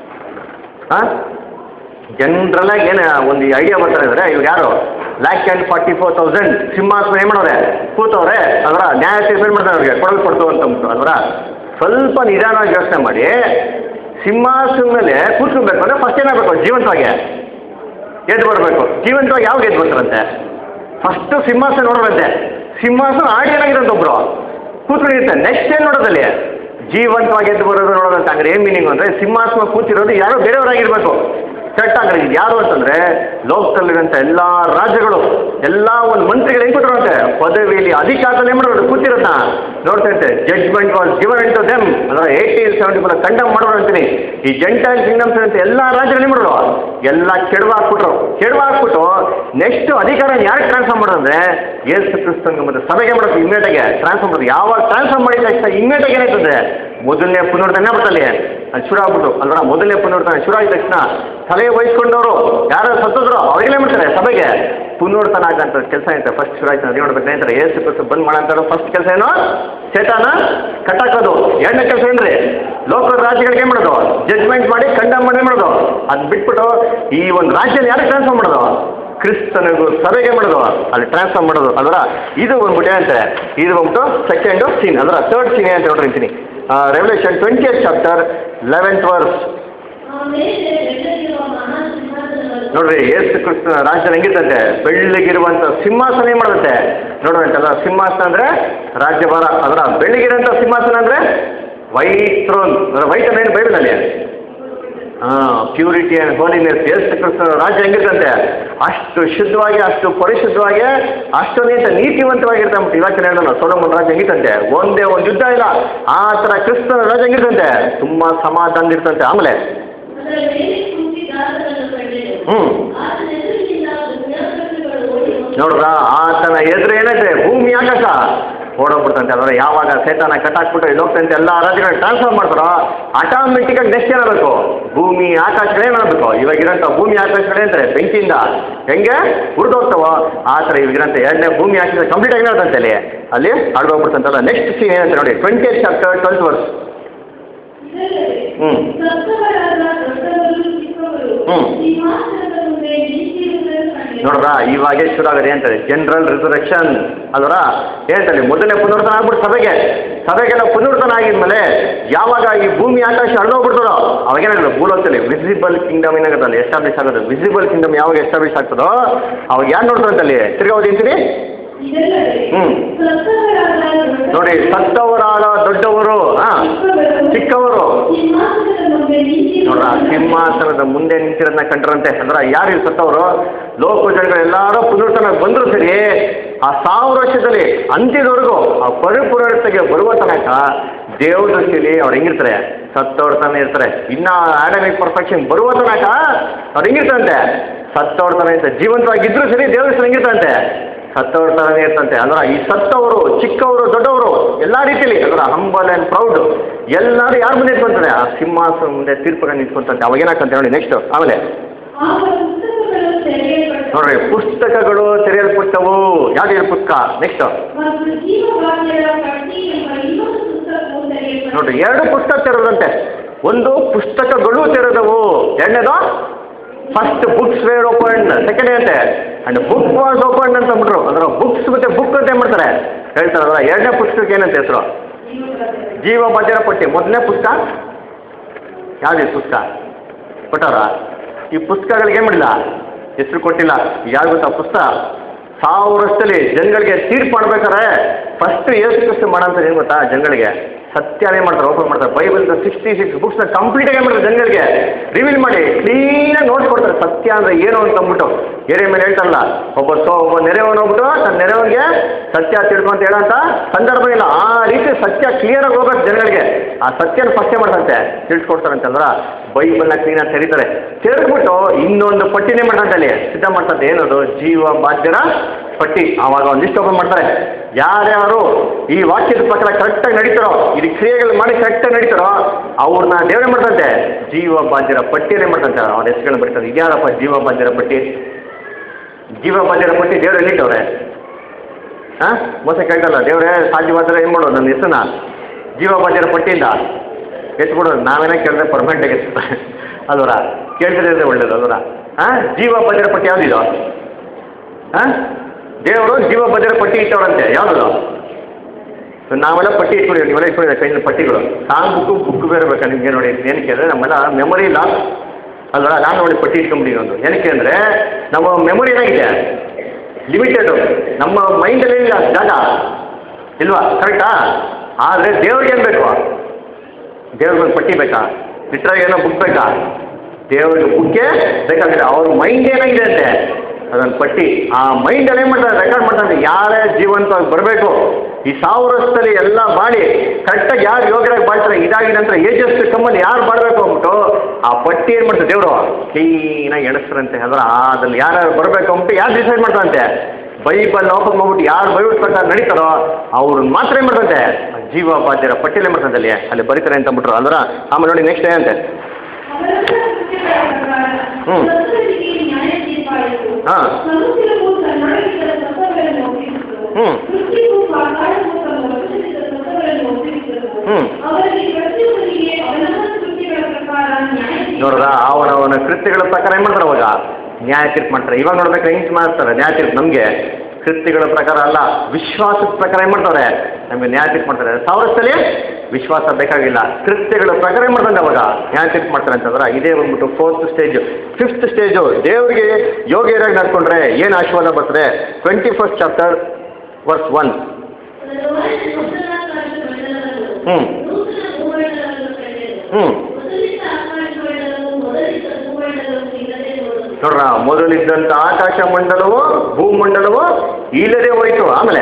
ಹಾ ಜನರಲ್ ಆಗಿ ಏನು ಒಂದು ಐಡಿಯಾ ಬರ್ತಾರೆ ಅಂದ್ರೆ ಇವ್ರು ಯಾರು lakh and forty four thousand ಸಿಂಹಾಸನ ಏನು ಮಾಡೋರೆ ಕೂತವ್ರೆ ಅದರ ನ್ಯಾಯ ತೀರ್ಪು ಮಾಡ್ತಾರೆ ಅವ್ರಿಗೆ ಕೊಡಲು ಕೊಡ್ತು ಅಂತ ಅಂದ್ಬಿಟ್ಟು ಅಲ್ವರ ಸ್ವಲ್ಪ ನಿಧಾನವಾಗಿ ಯೋಚನೆ ಮಾಡಿ ಸಿಂಹಾಸನ ಮೇಲೆ ಕೂತ್ಕೊಬೇಕು ಅಂದ್ರೆ ಫಸ್ಟ್ ಏನಾಗಬೇಕು ಜೀವಂತವಾಗಿ ಎದ್ದು ಬರಬೇಕು ಜೀವಂತವಾಗಿ ಯಾವಾಗ ಎದ್ದು ಬರ್ತಾರಂತೆ ಫಸ್ಟ್ ಸಿಂಹಾಸನ ನೋಡೋರಂತೆ ಸಿಂಹಾಸನ ಆಡಿ ಏನಾಗಿರಂತ ಒಬ್ರು ಕೂತ್ಕೊಂಡಿರುತ್ತೆ ನೆಕ್ಸ್ಟ್ ಏನು ನೋಡೋದಲ್ಲಿ ಜೀವಂತವಾಗಿ ಎದ್ದು ಬರೋದು ನೋಡೋದಂತ ಅಂದ್ರೆ ಏನು ಮೀನಿಂಗ್ ಅಂದರೆ ಸಿಂಹಾಸನ ಕೂತಿರೋದು ಯಾರೋ ಬೇರೆಯವರಾಗಿರ್ಬೇಕು ಕರೆಕ್ಟ್ ಅಂದ್ರೆ ಇದು ಯಾರು ಅಂತಂದ್ರೆ ಲೋಕದಲ್ಲಿರುವಂಥ ಎಲ್ಲ ರಾಜ್ಯಗಳು ಎಲ್ಲ ಒಂದು ಮಂತ್ರಿಗಳು ಹೆಂಗ್ ಕೊಟ್ಟಿರುವಂತೆ ಪದವಿಯಲ್ಲಿ ಅಧಿಕಾರದಲ್ಲಿ ಏನು ಮಾಡೋದು ಕೂತಿರೋದನ್ನ ನೋಡ್ತಾ ಇರ್ತೆ judgment was given into them ಅಂದ್ರೆ ಏಯ್ಟೀನ್ ಸೆವೆಂಟಿ ಫೋರ್ ಕಂಡಮ್ ಮಾಡೋರು ಅಂತೀನಿ ಈ ಜೆಂಟೈಲ್ ಕಿಂಗ್ಡಮ್ಸ್ ಅಂತ ಎಲ್ಲ ರಾಜ್ಯಗಳು ಏನು ಮಾಡೋರು ಎಲ್ಲ ಕೆಡವ ಹಾಕ್ಬಿಟ್ರು ಕೆಡವ ಹಾಕ್ಬಿಟ್ಟು ನೆಕ್ಸ್ಟ್ ಅಧಿಕಾರ ಯಾರು ಟ್ರಾನ್ಸ್ಫರ್ ಮಾಡೋದು ಅಂದ್ರೆ ಯೇಸು ಕ್ರಿಸ್ತನ್ಗೆ ಮತ್ತೆ ಸಭೆಗೆ ಮಾಡೋದು ಇಮ್ಮಿಡಿಯೇಟಾಗೆ ಟ್ರಾನ್ಸ್ಫರ್ ಮಾಡೋದು ಯಾವಾಗ ಟ್ರಾನ್ಸ್ಫರ್ ಮಾಡಿದ ತಕ್ಷಣ ಇಮ್ಮಿಡಿಯೇಟಾಗಿ ಏನಾಯ್ತದೆ ಮೊದಲನೇ ಪುನರ್ತನೆ ಬರ್ತಲ್ಲಿ ಅದು ಶುರು ಆಗ್ಬಿಟ್ಟು ಅಲ್ವಾ ಮೊದಲನೇ ಪುನರ್ತನೆ ಶುರು ಆಗಿದ ತಕ್ಷಣ ತಲೆ ವಹಿಸ್ಕೊಂಡವರು ಯಾರು ಸತ್ತೋದ್ರು ಅವ್ರಿಗೇನೇ ಮಾಡ್ತಾರೆ ಸಭೆಗೆ ಪುನರ್ತನ ಆಗಂತ ಕೆಲಸ ಐತೆ ಫಸ್ಟ್ ಶುರು ಆಯ್ತು ಅದೇ ನೋಡ್ಬೇಕು ಏನಂತಾರೆ ಏಸು ಕ್ರಿಸ್ತ ಬಂದ್ ಮಾಡಂತಾರೋ ಫಸ್ಟ್ ಕೆಲಸ ಏನು ಚೇತಾನ ಕಟ್ಟಾಕೋದು ಎರಡನೇ ಕೆಲಸ ಏನ್ರಿ ಲೋಕಲ್ ರಾಜ್ಯಗಳಿಗೆ ಏನು ಮಾಡೋದು ಜಡ್ಜ್ಮೆಂಟ್ ಮಾಡಿ ಕಂಡಮ್ ಮಾಡಿ ಮಾಡೋದು ಅದು ಬಿಟ್ಬಿಟ್ಟು ಈ ಒಂದು ರಾಜ್ಯನ ಯಾರಿಗೆ ಟ್ರಾನ್ಸ್ಫರ್ ಮಾಡೋದು ಕ್ರಿಸ್ತನಿಗೂ ಸಭೆಗೆ ಮಾಡೋದು ಅಲ್ಲಿ ಟ್ರಾನ್ಸ್ಫರ್ ಮಾಡೋದು ಅಲ್ವರ ಇದು ಬಂದ್ಬಿಟ್ಟು ಏನಂತಾರೆ ಇದು ಬಂದ್ಬಿಟ್ಟು ಸೆಕೆಂಡು ಸೀನ್ ಅಲ್ವರ ಥರ್ಡ್ ಸೀನ್ ಏನಂತ ನೋಡ್ರಿ ಅಂತೀನಿ revelation twenty chapter eleventh verse ಆಮೇಲೆ ಬೆಳ್ಳಗಿರುವ ಮಹಾ ಸಿಂಹಾಸನವನ್ನು ನೋಡ್ರಿ ಏಸು ಕ್ರಿಸ್ತನ ರಾಜ್ಯ ಹೆಂಗಿರ್ತಂತೆ ಬೆಳ್ಳಗಿರುವಂತ ಸಿಂಹಾಸನ ಏನ್ ಮಾಡುತ್ತೆ ನೋಡ್ರಂತಲ್ಲ ಸಿಂಹಾಸನ ಅಂದ್ರೆ ರಾಜ್ಯಭಾರ ಅದರ ಬೆಳ್ಳಗಿರೋಂಥ ಸಿಂಹಾಸನ ಅಂದ್ರೆ ವೈಟ್ ಥ್ರೋನ್ ಅಂದ್ರೆ ವೈಟ್ ಅಂದ್ರೆ ಏನು ಬೈಬಲಲ್ಲಿ ಹಾ ಪ್ಯೂರಿಟಿ ಆ್ಯಂಡ್ ಹೋಲಿನೆಸ್ ಏಸು ಕ್ರಿಸ್ತನ ರಾಜ್ಯ ಹೆಂಗಿರ್ತಂತೆ ಅಷ್ಟು ಶುದ್ಧವಾಗಿ ಅಷ್ಟು ಪರಿಶುದ್ಧವಾಗಿ ಅಷ್ಟು ನೀತ ನೀತಿವಂತವಾಗಿರ್ತಾ ಉಂಟು ಇವಾಗ ಹೇಳೋಣ ಸೊಲೋಮನ್ ರಾಜ್ಯ ಹೆಂಗಿರ್ತಂತೆ ಒಂದೇ ಒಂದು ಯುದ್ಧ ಇಲ್ಲ ಆ ಥರ ಕ್ರಿಸ್ತನ ರಾಜ್ಯ ಹೆಂಗಿರ್ತಂತೆ ತುಂಬಾ ಸಮಾಧಾನ ಇರ್ತಂತೆ ಆಮೇಲೆ ಅದರ ಮೇಲೆ ಕೂತಿದ್ದಾತನನ್ನು ಕಂಡೆನು. ಹ್ಮ್. ಆತನ ಎದುರಿನಿಂದ ದುರ್ಯೋಧನಗಳು ಓಡಿ ಹೋದರು. ನೋಡ್ರ ಆತನ ಎದುರು ಏನೈತೆ ಭೂಮಿ ಆಕಾಶ ಓಡೋಗ್ಬಿಡ್ತಂತೆ ಅಂದ್ರೆ ಯಾವಾಗ ಸೇತಾನ ಕಟ್ಟಾಕ್ಬಿಟ್ಟು ಇಲ್ಲಿ ಹೋಗ್ತಂತೆ ಎಲ್ಲ ರಾಜ್ಯಗಳನ್ನ ಟ್ರಾನ್ಸ್ಫರ್ ಮಾಡ್ತಾರೋ ಆಟೋಮೆಟಿಕ್ ಆಗಿ ನೆಕ್ಸ್ಟ್ ಏನಾಗಬೇಕು ಭೂಮಿ ಆಕಾಶಗಳೇ ಮಾಡಬೇಕು ಇವಾಗಿರೋಂಥ ಭೂಮಿ ಆಕಾಶಗಳೇ ಅಂತಾರೆ ಬೆಂಕಿಯಿಂದ ಹೆಂಗೆ ಉರಿದೋಗ್ತಾವೋ ಆ ಥರ ಇವಾಗಿರೋಂಥ ಎರಡನೇ ಭೂಮಿ ಆಕಾಶ ಕಂಪ್ಲೀಟ್ ಆಗಿ ಏನಾಗ್ತಂತೆ ಅಲ್ಲಿ ಅಲ್ಲಿ ಅಡ್ದೋಗ್ಬಿಡ್ತಂತಲ್ಲ ನೆಕ್ಸ್ಟ್ ಸೀನ್ ಏನಂತ ನೋಡಿ twenty eight chapter twelfth verse ಇದಲ್ಲದೆ ಹ್ಮ್. ಸತ್ತವರಾದ ದೊಡ್ಡವರು ಚಿಕ್ಕವರು ಹ್ಮ್. ಸಿಂಹಾಸನದ ಮುಂದೆ ನಿಂತಿರುವುದನ್ನು ಕಂಡೆನು. ನೋಡ್ರ ಇವಾಗೆ ಶುರು ಆಗಿದೆ ಅಂತಾರೆ ಜನರಲ್ ರಿಸರ್ವೆಕ್ಷನ್ ಅಲ್ವರ ಹೇಳ್ತಾರೆ ಮೊದಲನೇ ಪುನರ್ತನ ಆಗ್ಬಿಟ್ಟು ಸಭೆಗೆ ಸಭೆಗೆಲ್ಲ ಪುನರ್ತನ ಆಗಿದ್ಮೇಲೆ ಯಾವಾಗ ಈ ಭೂಮಿ ಆಕಾಶ ಹರಿದೋಗ್ಬಿಡ್ತದೋ ಅವಾಗೇನಾಗಲ್ಲ ಭೂಲೋಕದಲ್ಲಿ ವಿಸಿಬಲ್ ಕಿಂಗ್ಡಮ್ ಏನಾಗುತ್ತೆ ಎಸ್ಟಾಬ್ಲಿಷ್ ಆಗೋದು ವಿಸಿಬಲ್ ಕಿಂಗ್ಡಮ್ ಯಾವಾಗ ಎಸ್ಟಾಬ್ಲಿಷ್ ಆಗ್ತದೋ ಅವಾಗ ಯಾರು ನೋಡ್ತಾರಂತಲ್ಲಿ ತಿರ್ಗಾ ಓದಿಂತೀರಿ ಇದಲ್ಲದೆ ಹ್ಮ್. ಸತ್ತವರಾದ ದೊಡ್ಡವರು ನೋಡಿ ಸತ್ತವರಾದ ದೊಡ್ಡವರು ಹಾ ಚಿಕ್ಕವರು ಸಿಂಹಾಸನದ ಮುಂದೆ ನೋಡ್ರ ನಿಂತಿರುವುದನ್ನು ಸಿಂಹಾಸನದ ಮುಂದೆ ನಿಂತಿರೋದನ್ನ ಕಂಡ್ರಂತೆ ಅಂದ್ರೆ ಯಾರು ಇಲ್ಲಿ ಸತ್ತವರು ಲೋಕ ಜನಗಳು ಎಲ್ಲರೂ ಪುನರ್ತನ ಬಂದ್ರು ಸರಿ ಆ ಸಾವಿರ ವರ್ಷದಲ್ಲಿ ಅಂತ್ಯದವರೆಗೂ ಆ ಪರಿಪೂರ್ಣತೆಗೆ ಬರುವ ತನಕ ದೇವ್ರ ದೃಷ್ಟಿಯಲ್ಲಿ ಅವ್ರು ಹೆಂಗಿರ್ತಾರೆ ಸತ್ತವ್ರ ತಾನೇ ಇರ್ತಾರೆ ಇನ್ನ ಆಡಮಿಕ್ ಪರ್ಫೆಕ್ಷನ್ ಬರುವ ತನಕ ಅವ್ರು ಹೆಂಗಿರ್ತಾರಂತೆ ಸತ್ತವ್ರ ತಾನೇ ಇರ್ತಾರೆ ಜೀವಂತವಾಗಿದ್ರು ಸರಿ ದೇವ್ರ ಹೆಸರು ಹೆಂಗಿರ್ತಂತೆ ಸತ್ತವ್ರ ಥರನೇ ಇರ್ತಂತೆ ಅಂದ್ರೆ ಈ ಸತ್ತವರು ಚಿಕ್ಕವರು ದೊಡ್ಡವರು ಎಲ್ಲ ರೀತಿಯಲ್ಲಿ ಅದರ ಹಂಬಲ್ ಆ್ಯಂಡ್ ಪ್ರೌಡ್ ಎಲ್ಲರೂ ಯಾರು ಮುಂದೆ ನಿಂತ್ಕೊಂತಾರೆ ಆ ಸಿಂಹಾಸನ ಮುಂದೆ ತೀರ್ಪುಗಳು ನಿಂತ್ಕೊಂತಂತೆ ಅವಾಗ ಏನಾಗ್ತಂತೆ ನೋಡಿ ನೆಕ್ಸ್ಟ್ ಆಮೇಲೆ ಆಗ ಪುಸ್ತಕಗಳು ತೆರೆಯಲ್ಪಟ್ಟವು. ನೋಡ್ರಿ ಪುಸ್ತಕಗಳು ತೆರೆಯಲ್ಪಟ್ಟವು ಯಾವ್ದು ಪುಸ್ತಕ ನೆಕ್ಸ್ಟ್ ಮತ್ತು ಜೀವವಾಕ್ಯದ ಪಟ್ಟಿ ಎಂಬ ಇನ್ನೊಂದು ಪುಸ್ತಕವು ತೆರೆಯಲ್ಪಟ್ಟವು. ನೋಡ್ರಿ ಎರಡು ಪುಸ್ತಕ ತೆರೆದಂತೆ ಒಂದು ಪುಸ್ತಕಗಳು ತೆರೆದವು ಎರಡನೇದು first books were open second ಏನಂತೆ ಅಂಡ್ ಬುಕ್ ವಾಸ್ ಓಪನ್ ಅಂತ ಅಂದ್ಬಿಟ್ರು ಅಂದ್ರೆ ಬುಕ್ಸ್ ಮತ್ತೆ ಬುಕ್ ಅಂತ ಏನ್ ಮಾಡ್ತಾರೆ ಹೇಳ್ತಾರಲ್ಲ ಎರಡನೇ ಪುಸ್ತಕಕ್ಕೆ ಏನಂತ ಹೆಸರು ಜೀವ ಬಾಧ್ಯರ ಪಟ್ಟಿ ಮೊದಲನೇ ಪುಸ್ತಕ ಯಾವ್ದು ಪುಸ್ತಕ ಕೊಟ್ಟವ್ರ ಈ ಪುಸ್ತಕಗಳಿಗೆ ಏನು ಮಾಡಿಲ್ಲ ಹೆಸರು ಕೊಟ್ಟಿಲ್ಲ ಯಾರು ಗೊತ್ತಾ ಪುಸ್ತಕ ಸಾವಿರ ವರ್ಷದಲ್ಲಿ ಜನಗಳಿಗೆ ತೀರ್ಪು ಮಾಡ್ಬೇಕಾರೆ ಫಸ್ಟ್ ಏಸು ಕ್ರಿಸ್ತು ಮಾಡೋಂಥದ್ದು ಏನು ಗೊತ್ತಾ ಜನಗಳಿಗೆ ಸತ್ಯ ಏನು ಮಾಡ್ತಾರೆ ಓಪನ್ ಮಾಡ್ತಾರೆ ಬೈಬಲ್ ಸಿಕ್ಸ್ಟಿ ಸಿಕ್ಸ್ ಬುಕ್ಸ್ನ ಕಂಪ್ಲೀಟಾಗಿ ಏನು ಮಾಡ್ತಾರೆ ಜನಗಳಿಗೆ ರಿವೀಲ್ ಮಾಡಿ ಕ್ಲೀನಾಗಿ ನೋಟ್ಸ್ ಕೊಡ್ತಾರೆ ಸತ್ಯ ಅಂದರೆ ಏನು ಅಂತ ಅಂದ್ಬಿಟ್ಟು ಏರಿಯ ಮೇಲೆ ಹೇಳ್ತಾರಲ್ಲ ಒಬ್ಬ ಸೊ ಒಬ್ಬ ನೆರೆಯವನು ಹೋಗ್ಬಿಟ್ಟು ತನ್ನ ನೆರೆಯವನಿಗೆ ಸತ್ಯ ತಿಳ್ಕೊಂತ ಹೇಳೋಂಥ ಸಂದರ್ಭ ಇಲ್ಲ ಆ ರೀತಿ ಸತ್ಯ ಕ್ಲಿಯರಾಗಿ ಹೋಗ್ಬೇಕು ಜನಗಳಿಗೆ ಆ ಸತ್ಯನ ಫಸ್ಟ್ ಮಾಡ್ತಂತೆ ತಿಳಿಸ್ಕೊಡ್ತಾರಂತಂದ್ರ ಬೈಬಲ್ನ ಕ್ಲೀನಾಗಿ ತೆರೀತಾರೆ ತೆರೆದ್ಬಿಟ್ಟು ಇನ್ನೊಂದು ಪಟ್ಟಿನೇ ಮಾಡ್ತಂತೆ ಅಲ್ಲಿ ಸಿದ್ಧ ಮಾಡ್ತಂತೆ ಏನದು ಜೀವ ಬಾಧ್ಯರ ಪಟ್ಟಿ ಆವಾಗ ಒಂದಿಷ್ಟು ಓಪನ್ ಮಾಡ್ತಾರೆ ಯಾರ್ಯಾರು ಈ ವಾಕ್ಯದ ಪ್ರಕಾರ ಕರೆಕ್ಟಾಗಿ ನಡೀತಾರೋ ಇದು ಕ್ರಿಯೆಗಳು ಮಾಡಿ ಕರೆಕ್ಟಾಗಿ ನಡೀತಾರೋ ಅವ್ರನ್ನ ದೇವರೇ ಮಾಡ್ತಂತೆ ಜೀವ ಬಾಧ್ಯರ ಪಟ್ಟಿಯನ್ನೇ ಮಾಡ್ತಂತೆ ಅವ್ರ ಹೆಸರುಗಳನ್ನ ಬರೀತಾರೆ ಇದ್ಯಾರಪ್ಪ ಜೀವ ಬಾಧ್ಯರ ಪಟ್ಟಿ ಜೀವ ಬಾಧ್ಯರ ಪಟ್ಟಿ ದೇವ್ರು ಎಲ್ಲಿಟ್ಟವ್ರೆ ಹಾಂ ಮೋಸ ಕೇಳ್ತಲ್ಲ ದೇವ್ರೇ ಸಾಧ್ಯವಾದ್ರೆ ಏನು ಮಾಡೋದು ನನ್ನ ಹೆಸರನ್ನ ಜೀವ ಬಾಧ್ಯರ ಪಟ್ಟಿಯಿಂದ ಎತ್ಬಿಡೋದು ನಾವೇನೇ ಕೇಳಿದ್ರೆ ಪರ್ಮನೆಂಟಾಗಿ ಎತ್ತಾರೆ ಅಲ್ವರ ಕೇಳ್ತಿದ್ರೆ ಒಳ್ಳೇದು ಅಲ್ವರ ಹಾಂ ಜೀವ ಬಾಧ್ಯರ ಪಟ್ಟಿ ಯಾವುದಿದು ಹಾಂ ದೇವರು ಜೀವ ಭದ್ರ ಪಟ್ಟಿ ಇಟ್ಟವರಂತೆ ಯಾವುದು ನಾವೆಲ್ಲ ಪಟ್ಟಿ ಇಟ್ಕೊಂಡಿದ್ದೀವಿ ನೀವೆಲ್ಲ ಇಟ್ಕೊಂಡಿದ್ದೀವಿ ಕೈಯಲ್ಲಿ ಪಟ್ಟಿಗಳು ಸಾಂಗ್ ಬುಕ್ಕು ಬುಕ್ ಬೇರೆ ಬೇಕಾ ನಿಮಗೆ ನೋಡಿ ಏನಕ್ಕೆ ಅಂದರೆ ನಮ್ಮೆಲ್ಲ ಮೆಮೊರಿ ಇಲ್ಲ ಅಲ್ವಾ ನಾನು ನೋಡಿ ಪಟ್ಟಿ ಇಟ್ಕೊಂಬಿಟ್ಟಿದ್ದೀನಿ ಒಂದು ಏನಕ್ಕೆ ಅಂದರೆ ನಮ್ಮ ಮೆಮೊರಿ ಏನಾಗಿದೆ ಲಿಮಿಟೆಡು ನಮ್ಮ ಮೈಂಡಲ್ಲಿ ಇಲ್ಲ ಜಾಗ ಇಲ್ವಾ ಕರೆಕ್ಟಾ ಆದರೆ ದೇವ್ರಿಗೆ ಏನು ಬೇಕು ದೇವ್ರಿಗೆ ಒಂದು ಪಟ್ಟಿ ಬೇಕಾ ಲಿಟ್ರಾಗಿ ಏನೋ ಬುಕ್ ಬೇಕಾ ದೇವ್ರಿಗೆ ಬುಕ್ಕೇ ಬೇಕಾಗಿದೆ ಅವ್ರ ಮೈಂಡ್ ಏನಾಗಿದೆ ಅಂತೆ ಅದೊಂದು ಪಟ್ಟಿ ಆ ಮೈಂಡಲ್ಲಿ ಏನು ಮಾಡ್ತಾರೆ ರೆಕಾರ್ಡ್ ಮಾಡ್ತಾರೆ ಯಾರೇ ಜೀವಂತವಾಗಿ ಬರಬೇಕು ಈ ಸಾವಿರ ವರ್ಷದಲ್ಲಿ ಎಲ್ಲ ಮಾಡಿ ಕರೆಕ್ಟಾಗಿ ಯಾರು ಯೋಗರಾಗಿ ಬಾಳ್ತಾರೆ ಇದಾಗಿದ ನಂತರ ಏಜಸ್ ಕಮ್ಮಲ್ಲಿ ಯಾರು ಬಾಳಬೇಕು ಅಂದ್ಬಿಟ್ಟು ಆ ಪಟ್ಟಿ ಏನು ಮಾಡ್ತಾರೆ ದೇವರು ಕ್ಲೀನಾಗಿ ಎಣಿಸ್ತಾರಂತೆ ಅದರ ಅದ್ರಲ್ಲಿ ಯಾರ್ಯಾರು ಬರಬೇಕು ಅಂದ್ಬಿಟ್ಟು ಯಾರು ಡಿಸೈಡ್ ಮಾಡ್ತಾರಂತೆ ಬೈಬಲ್ ಓಪನ್ ಮಾಡ್ಬಿಟ್ಟು ಯಾರು ಬೈಬಿಟ್ ಪ್ರಕಾರ ನಡೀತಾರೋ ಅವ್ರನ್ನ ಮಾತ್ರ ಏನು ಮಾಡ್ತಂತೆ ಜೀವ ಬಾಧ್ಯರ ಪಟ್ಟಿಯಲ್ಲಿ ಮಾಡ್ತಂತೆ ಅಲ್ಲಿ ಅಲ್ಲಿ ಬರೀತಾರೆ ಅಂತ ಅಂದ್ಬಿಟ್ರು ಅಲ್ವರ ಆಮೇಲೆ ನೋಡಿ ನೆಕ್ಸ್ಟ್ ಏನಂತೆ ಹ್ಮ್. ಹಾ. ಹ್ಮ್. ಹ್ಮ್. ನೋಡ್ರ ಅವನವನ ಕೃತ್ಯಗಳ ಪ್ರಕಾರ ಏನು ಮಾಡ್ತಾರೆ ಅವಾಗ ನ್ಯಾಯ ತೀರ್ಪು ಮಾಡ್ತಾರೆ ಇವಾಗ ನೋಡ್ಬೇಕು ಹೆಂಗೆ ಮಾಡ್ತಾರೆ ನ್ಯಾಯ ತೀರ್ಪು ನಮಗೆ ಕೃತ್ಯಗಳ ಪ್ರಕಾರ ಅಲ್ಲ ವಿಶ್ವಾಸದ ಪ್ರಕಾರ ಏನು ಮಾಡ್ತಾರೆ ನಮಗೆ ನ್ಯಾಯ ತೀರ್ಪು ಮಾಡ್ತಾರೆ ಸಾವಿರಸ್ಥಲಿ ವಿಶ್ವಾಸ ಬೇಕಾಗಿಲ್ಲ ಕೃತ್ಯಗಳ ಪ್ರಕಾರ ಏನು ಮಾಡ್ತಾರೆ ಅವಾಗ ನ್ಯಾಯ ತೀರ್ಪು ಮಾಡ್ತಾರೆ ಅಂತಂದ್ರೆ ಇದೇ ಬಂದ್ಬಿಟ್ಟು ಫೋರ್ತ್ ಸ್ಟೇಜು ಫಿಫ್ತ್ ಸ್ಟೇಜು ದೇವರಿಗೆ ಯೋಗ್ಯರಾಗಿ ನಡ್ಕೊಂಡ್ರೆ ಏನು ಆಶೀರ್ವಾದ ಬರ್ತದೆ twenty first chapter verse one ಹ್ಮ್. ಹ್ಮ್. ನೋಡ್ರ ಮೊದಲಿದ್ದಂಥ ಆಕಾಶ ಮಂಡಲವು ಭೂಮಂಡಲವು ಇಲ್ಲದೆ ಹೋಯ್ತು ಆಮೇಲೆ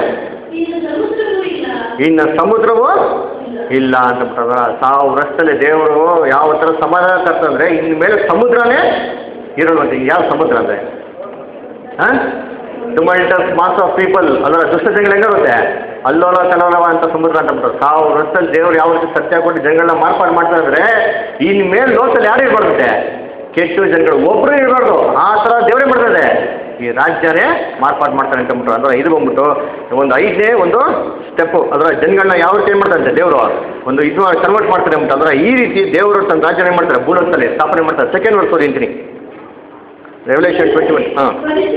ಇನ್ನು ಸಮುದ್ರವು ಇಲ್ಲ ಅಂತ ಬಿಟ್ಟದ ಸಾವಿರ ವರ್ಷದಲ್ಲಿ ದೇವರು ಯಾವ ಥರ ಸಮಾಧಾನ ತರ್ತಂದ್ರೆ ಇನ್ನು ಮೇಲೆ ಸಮುದ್ರನೇ ಇರೋಲ್ವಂತೆ ಯಾವ ಸಮುದ್ರ ಅಂದರೆ ಹಾಂ ಟುಮಲ್ಟಸ್ ಮಾಸ್ ಆಫ್ ಪೀಪಲ್ ಅದರ ದುಷ್ಟ ಜನಗಳು ಹೆಂಗಿರುತ್ತೆ ಅಲ್ಲೋಲ ಕಲೋಲವ ಅಂತ ಸಮುದ್ರ ಅಂತ ಬಿಡ್ತಾರೆ ಸಾವಿರ ವರ್ಷದಲ್ಲಿ ದೇವ್ರು ಯಾವ ರೀತಿ ಸತ್ಯ ಕೊಟ್ಟು ಜನಗಳನ್ನ ಮಾರ್ಪಾಡು ಮಾಡ್ತಾರೆ ಅಂದರೆ ಇನ್ನು ಮೇಲೆ ಲೋಕದಲ್ಲಿ ಯಾರು ಇರಬಾರ್ದಂತೆ ಕೆಟ್ಟು ಜನಗಳು ಒಬ್ಬರು ಇರಬಾರ್ದು ಆ ಥರ ದೇವರೇ ಮಾಡ್ತದೆ ಈ ರಾಜ್ಯನೇ ಮಾರ್ಪಾಡು ಮಾಡ್ತಾರೆ ಅಂತ ಅಂದ್ಬಿಟ್ಟು ಅಂದ್ರೆ ಇದು ಬಂದ್ಬಿಟ್ಟು ಒಂದು ಐದನೇ ಒಂದು ಸ್ಟೆಪ್ಪು ಅದರ ಜನಗಳನ್ನ ಯಾವ ರೀತಿ ಏನು ಮಾಡ್ತಾರೆ ದೇವರು ಒಂದು ಇದು ಕನ್ವರ್ಟ್ ಮಾಡ್ತಾರೆ ಅಂದ್ಬಿಟ್ಟು ಅಂದ್ರೆ ಈ ರೀತಿ ದೇವರು ತನ್ನ ರಾಜ್ಯನೇ ಮಾಡ್ತಾರೆ ಭೂಲೋಕದಲ್ಲಿ ಸ್ಥಾಪನೆ ಮಾಡ್ತಾರೆ ಸೆಕೆಂಡ್ ವರ್ಷ ಓದಿಂತೀನಿ ರೆವಲ್ಯೂಷನ್ ಟ್ವೆಂಟಿ ಒನ್ ಹಾಂ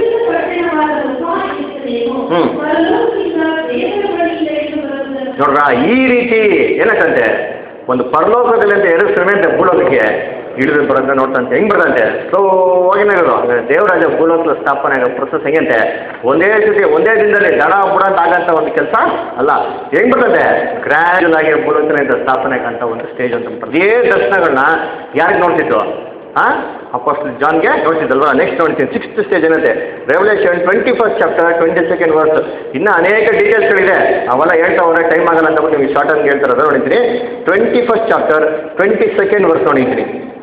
ಹ್ಮ್. ನೋಡ್ರ ಈ ರೀತಿ ಏನಕ್ಕಂತೆ ಒಂದು ಪರಲೋಕದಲ್ಲಿ ಅಂತ ಎರಡು ಶ್ರಮೆಂತೆ ಭೂಲೋಕಕ್ಕೆ ಇಳಿದು ಬರೋದನ್ನ ನೋಡ್ತಂತೆ ಹೆಂಗ್ ಬರ್ತಂತೆ ಸ್ಲೋ ಆಗಿನಾಗೋದು ಅಂದರೆ ದೇವರಾಜ ಭೂಲೋಕದ ಸ್ಥಾಪನೆ ಆಗೋ ಪ್ರೊಸೆಸ್ ಹೆಂಗಂತೆ ಒಂದೇ ಸತಿ ಒಂದೇ ದಿನದಲ್ಲಿ ದಡ ಬುಡ ಅಂತ ಆಗಂತ ಒಂದು ಕೆಲಸ ಅಲ್ಲ ಹೆಂಗ್ ಬರ್ತಂತೆ ಗ್ರ್ಯಾಜುವಲ್ ಆಗಿ ಭೂಲೋಕನ ಸ್ಥಾಪನೆ ಆಗಂತ ಒಂದು ಸ್ಟೇಜ್ ಅಂತ ಬಿಡ್ತಾರೆ ಇದೇ ದರ್ಶನಗಳನ್ನ ಯಾರಿಗೆ ನೋಡ್ತಿದ್ರು ಹಾಂ ಅಪೋಸ್ಟಲ್ ಜಾನ್ಗೆ ನೋಡ್ತಿದ್ದಲ್ವಾ ನೆಕ್ಸ್ಟ್ ನೋಡ್ತೀನಿ ಸಿಕ್ಸ್ತ್ ಸ್ಟೇಜ್ ಏನಂತೆ revelation twenty first chapter twenty second verse ಇನ್ನೂ ಅನೇಕ ಡೀಟೇಲ್ಸ್ಗಳಿದೆ ಅವೆಲ್ಲ ಹೇಳ್ತಾ ಹೋದ್ರೆ ಟೈಮ್ ಆಗಲ್ಲ ಅಂತ ಬಿಟ್ಟು ನಿಮಗೆ ಶಾರ್ಟ್ ಆಗಿ ಹೇಳ್ತಾರೆ ಅದು ನೋಡಿದ್ದೀನಿ twenty first chapter twenty second verse ನೋಡಿದ್ದೀನಿ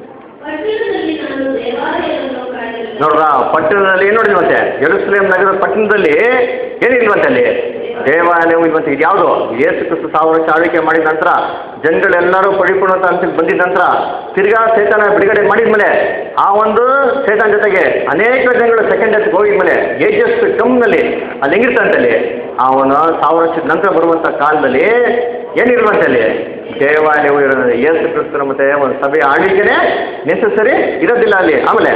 ನೋಡ್ರ ಪಟ್ಟಣದಲ್ಲಿ ಏನು ನೋಡಿಲ್ವಂತೆ ಯೆರೂಸಲೇಮ್ ನಗರದ ಪಟ್ಟಣದಲ್ಲಿ ಏನಿಲ್ವಂತೆ ಅಲ್ಲಿ ದೇವಾಲಯವು ಇಲ್ವಂತೆ ಇದು ಯಾವುದು ಯೇಸು ಕ್ರಿಸ್ತು ಸಾವಿರ ವರ್ಷ ಆಳ್ವಿಕೆ ಮಾಡಿದ ನಂತರ ಜನಗಳೆಲ್ಲರೂ ಪರಿಪೂರ್ಣತ ಅಂತ ಬಂದಿದ್ದ ನಂತರ ತಿರ್ಗಾ ಸೇತನ ಬಿಡುಗಡೆ ಮಾಡಿದ್ಮೇಲೆ ಆ ಒಂದು ಸೇತನ ಜೊತೆಗೆ ಅನೇಕ ಜನಗಳು ಸೆಕೆಂಡ್ ಡೆತ್ ಹೋಗಿದ್ಮೇಲೆ ಏಜಸ್ ಕಮ್ನಲ್ಲಿ ಅಲ್ಲಿ ಹೆಂಗಿರ್ತಂತೆ ಅಲ್ಲಿ ಅವನು ಸಾವಿರ ವರ್ಷದ ನಂತರ ಬರುವಂಥ ಕಾಲದಲ್ಲಿ ಏನಿರುವಂತೆ ಅಲ್ಲಿ ದೇವಾಲಯವು ಇರೋದು ಯೇಸು ಕ್ರಿಸ್ತನ ಮತ್ತೆ ಒಂದು ಸಭೆಯ ಆಳ್ವಿಕೆನೇ ನೆಸಸರಿ ಇರೋದಿಲ್ಲ ಅಲ್ಲಿ ಆಮೇಲೆ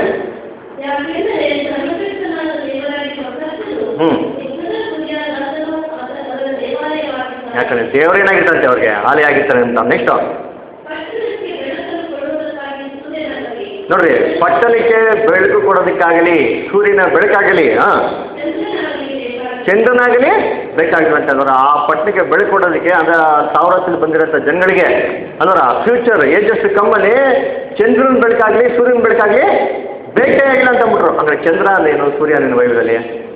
ಹ್ಮ್. ಯಾಕಂದ್ರೆ ದೇವರೇನಾಗಿರ್ತಾರಂತೆ ಅವ್ರಿಗೆ ಆಲೆ ಆಗಿರ್ತಾರೆ ಅಂತ ನೆಕ್ಸ್ಟು ಪಟ್ಟಣಕ್ಕೆ ಬೆಳಕನ್ನು ಕೊಡುವುದಕ್ಕಾಗಿ ಸೂರ್ಯನಾಗಲಿ ನೋಡ್ರಿ ಪಟ್ಟಣಕ್ಕೆ ಬೆಳಕು ಕೊಡೋದಕ್ಕಾಗಲಿ ಸೂರ್ಯನ ಬೆಳಕಾಗಲಿ ಹಾಂ ಚಂದ್ರನಾಗಲಿ ಬೇಕಾಗಿ ಚಂದ್ರನಾಗಲಿ ಬೇಕಾಗಿರುವಂತೆ ಅಲ್ವರ ಆ ಪಟ್ಟಣಕ್ಕೆ ಬೆಳಕು ಕೊಡೋದಕ್ಕೆ ಅದ ಸಾವಿರದಲ್ಲಿ ಬಂದಿರೋಂಥ ಜನಗಳಿಗೆ ಅಲ್ವರ ಫ್ಯೂಚರ್ ಏಜಸ್ ಕಮ್ಮಲ್ಲಿ ಚಂದ್ರನ ಬೆಳಕಾಗಲಿ ಸೂರ್ಯನ ಬೆಳಕಾಗಲಿ ಬೇಕೇ ಆಗಿಲ್ಲ ಅಂತ ಅಂದ್ಬಿಟ್ರು ಅಂದ್ರೆ ಚಂದ್ರ ಅಲ್ಲೇನು ಸೂರ್ಯ ಅಲ್ಲೇನು ಬೈಬಲಲ್ಲಿ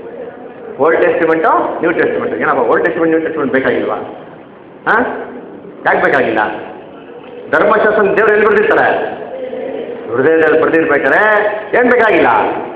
ಓಲ್ಡ್ ಟೆಸ್ಟಿಮೆಂಟು ನ್ಯೂ ಟೆಸ್ಟಿಮೆಂಟು ಏನಪ್ಪ ಓಲ್ಡ್ ಟೆಸ್ಟಿಮೆಂಟ್ ನ್ಯೂ ಟೆಸ್ಟಿಮೆಂಟ್ ಬೇಕಾಗಿಲ್ವಾ ಹಾಂ ಯಾಕೆ ಬೇಕಾಗಿಲ್ಲ ಧರ್ಮಶಾಸ್ತ್ರ ದೇವ್ರು ಎಲ್ಲಿ ಬರ್ದಿರ್ತಾರೆ ಹೃದಯದಲ್ಲಿ ಬರ್ದಿರ್ಬೇಕಾರೆ ಏನು ಬೇಕಾಗಿಲ್ಲ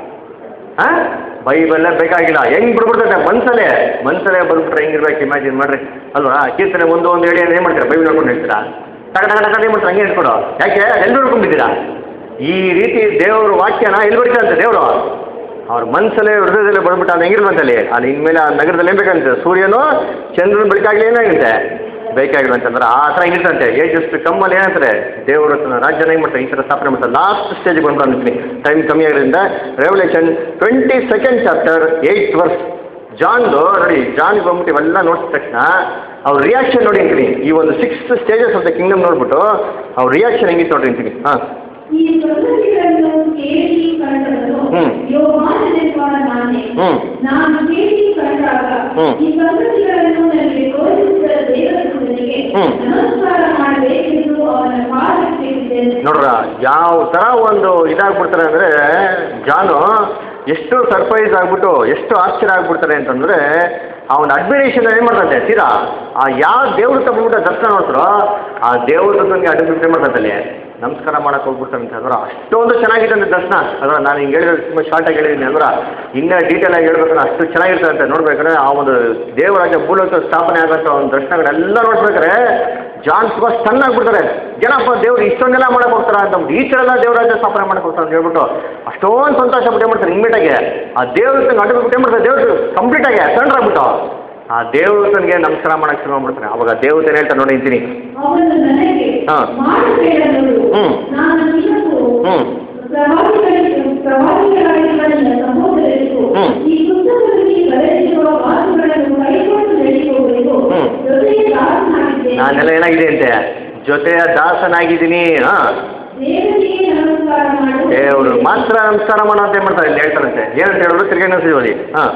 ಹಾಂ ಬೈಬಲ್ಲೇ ಬೇಕಾಗಿಲ್ಲ ಹೆಂಗ್ ಬಿಡ್ಬಿಡ್ತೈತೆ ಮನ್ಸಲ್ಲೇ ಮನ್ಸಲ್ಲೇ ಬಂದ್ಬಿಟ್ರೆ ಹೆಂಗಿರ್ಬೇಕು ಇಮ್ಯಾಜಿನ್ ಮಾಡ್ರಿ ಅಲ್ವಾ ಕೀರ್ತನೆ ಒಂದು ಒಂದು ಹೇಳಿ ಏನು ಮಾಡ್ತೀರಾ ಬೈಬಲ್ ನೋಡ್ಕೊಂಡು ಹೇಳ್ತೀರಾ ಟಕ ಟಕ ಟಕ ಏನು ಮಾಡ್ತಾರೆ ಹಂಗೆ ಹೇಳ್ಕೊಡು ಯಾಕೆ ಎಲ್ಲಿ ನೋಡ್ಕೊಂಡಿದ್ದೀರಾ ಈ ರೀತಿ ದೇವ್ರ ವಾಕ್ಯನ ಎಲ್ಲಿ ಬರೀತಾರಂತೆ ದೇವರು ಅವ್ರ ಮನ್ಸಲ್ಲೇ ಹೃದಯದಲ್ಲೇ ಬಂದ್ಬಿಟ್ಟು ಅದು ಹೆಂಗಿರ್ಬಂತಲ್ಲಿ ಅದು ಇನ್ಮೇಲೆ ಆ ನಗರದಲ್ಲಿ ಏನು ಬೇಕಂತೆ ಸೂರ್ಯನು ಚಂದ್ರನ ಬೆಳಕಾಗ್ಲಿ ಏನಾಗುತ್ತೆ ಬೇಕಾಗಿಲ್ಲ ಅಂತಂದ್ರೆ ಆ ಥರ ಹಿಂಗಿರ್ತಂತೆ ಏಜ್ ಎಷ್ಟು ಕಮ್ಮಲ್ಲಿ ಏನಂತಾರೆ ದೇವರು ತನ್ನ ರಾಜ್ಯನ ಏನು ಮಾಡ್ತಾರೆ ಈ ಥರ ಸ್ಥಾಪನೆ ಮಾಡ್ತಾರೆ ಲಾಸ್ಟ್ ಸ್ಟೇಜ್ಗೆ ಬಂದು ಅಂತೀನಿ ಟೈಮ್ ಕಮ್ಮಿ ಆಗಿರೋದ್ರಿಂದ revelation twenty second chapter eight verse ಜಾನ್ದು ನೋಡಿ ಜಾನ್ಗೆ ಬಂದ್ಬಿಟ್ಟು ಇವೆಲ್ಲ ನೋಡಿದ ತಕ್ಷಣ ಅವ್ರ ರಿಯಾಕ್ಷನ್ ನೋಡಿ ಅಂತೀನಿ ಈ ಒಂದು six stages of the kingdom ನೋಡ್ಬಿಟ್ಟು ಅವ್ರ ರಿಯಾಕ್ಷನ್ ಹೆಂಗಿತ್ತು ನೋಡ್ರಿ ಅಂತೀನಿ ಹಾಂ ಈ ಸಂಗತಿಗಳನ್ನು ಕೇಳಿ ಕಂಡನು ಹ್ಮ್. ಯೋಹಾನನೆಂಬ ನಾನೇ ಹ್ಮ್. ನಾನು ಕೇಳಿ ಕಂಡಾಗ ಹ್ಮ್. ಈ ಸಂಗತಿಗಳನ್ನು ನನಗೆ ತೋರಿಸಿದ ದೇವದೂತನಿಗೆ ಹ್ಮ್. ನಮಸ್ಕಾರ ಮಾಡಬೇಕೆಂದು ಅವನ ಪಾದಕ್ಕೆ ಬಿದ್ದೆನು. ನೋಡ್ರ ಯಾವ ಥರ ಒಂದು ಇದಾಗ್ಬಿಡ್ತಾರೆ ಅಂದರೆ ಜಾನು ಎಷ್ಟು ಸರ್ಪ್ರೈಸ್ ಆಗ್ಬಿಟ್ಟು ಎಷ್ಟು ಆಶ್ಚರ್ಯ ಆಗ್ಬಿಡ್ತಾರೆ ಅಂತಂದರೆ ಅವನ ಅಡ್ಮಿರೇಷನ್ ಏನು ಮಾಡ್ತಂತೆ ತೀರಾ ಆ ಯಾವ ದೇವ್ರ ತಗೊಂಡ್ಬಿಟ್ಟು ದರ್ಶನ ನೋಡ್ತಾರೋ ಆ ದೇವ್ರ ನನಗೆ ಅಡ್ಮಿಟ್ ಏನು ಮಾಡ್ತಂತಲ್ಲಿ ನಮಸ್ಕಾರ ಮಾಡಕ್ಕೆ ಹೋಗ್ಬಿಡ್ತಾನಂತೆ ಅದರ ಅಷ್ಟೊಂದು ಚೆನ್ನಾಗಿದೆ ಅಂತ ದರ್ಶನ ಅದರ ನಾನು ಹಿಂಗೆ ಹೇಳಿದ್ರೆ ತುಂಬ ಶಾರ್ಟಾಗಿ ಹೇಳಿದ್ದೀನಿ ಅದರ ಇನ್ನೂ ಡೀಟೇಲ್ ಆಗಿ ಹೇಳ್ಬೇಕಂದ್ರೆ ಅಷ್ಟು ಚೆನ್ನಾಗಿರ್ತಂತೆ ನೋಡ್ಬೇಕಾದ್ರೆ ಆ ಒಂದು ದೇವರಾಜ ಭೂಲೋಕ ಸ್ಥಾಪನೆ ಆಗೋಂಥ ಒಂದು ದರ್ಶನಗಳೆಲ್ಲ ನೋಡ್ಬೇಕಾದ್ರೆ ಜಾನ್ ತುಂಬ ಸ್ಟನ್ ಆಗ್ಬಿಡ್ತಾರೆ ಏನಪ್ಪ ದೇವ್ರು ಇಷ್ಟೊಂದೆಲ್ಲ ಮಾಡಕ್ಕೆ ಹೋಗ್ತಾರ ಅಂತ ಈ ಥರ ಎಲ್ಲ ದೇವರಾಜ ಸ್ಥಾಪನೆ ಮಾಡಕ್ಕೆ ಹೋಗ್ತಾರೆ ಅಂತ ಹೇಳ್ಬಿಟ್ಟು ಅಷ್ಟೊಂದು ಸಂತೋಷ ಪಟ್ಟು ಏನು ಮಾಡ್ತಾರೆ ಇಮ್ಮಿಡಿಯಾಗಿ ಆ ದೇವ್ರ ಅಡ್ಬಿಟ್ಟು ಏನು ಮಾಡ್ತಾರೆ ದೇವ್ರು ಕಂಪ್ಲೀಟಾಗಿ ಆಗ್ಬಿಟ್ಟು ಆ ದೇವತನಿಗೆ ನಮಸ್ಕಾರ ಮಾಡಕ್ಕೆ ಶುರು ಮಾಡ್ಬಿಡ್ತಾರೆ ಅವಾಗ ದೇವತನ ಹೇಳ್ತಾರೆ ನೋಡಿ ಅಂತೀನಿ ಅವನು ನನಗೆ ಹಾ. ಮಾಡಬೇಡಲು ಹ್ಮ್. ನಾನು ನಿನಗೂ ಹ್ಮ್. ಪ್ರವಾದಿಗಳಿಗೆ ಪ್ರವಾದಿಗಳಾಗಿರುವ ನನ್ನ ಸಹೋದರರಿಗೂ ಹ್ಮ್. ಈ ಪುಸ್ತಕದಲ್ಲಿ ಬರೆದಿರುವ ಮಾತುಗಳನ್ನು ಕೈಕೊಂಡು ನಡೆಯುವವರಿಗೂ ಹ್ಮ್. ಹೃದಯ ದಾಸನಾಗಿದ್ದೇನೆ. ನಾನೆಲ್ಲ ಏನಾಗಿದೆ ಅಂತೆ ಜೊತೆಯ ದಾಸನಾಗಿದ್ದೀನಿ ಹಾಂ ದೇವರಿಗೆ ನಮಸ್ಕಾರ ಮಾಡು ದೇವರು ಮಾತ್ರ ನಮಸ್ಕಾರ ಮಾಡೋ ಅಂತ ಏನ್ ಮಾಡ್ತಾರೆ ಇಲ್ಲಿ ಹೇಳ್ತಾರಂತೆ ಏನಂತ ಹೇಳಿದ್ರು ತಿರ್ಗಿ ಇನ್ನೊಂದ್ಸರಿ ಓದಿ ಹಾಂ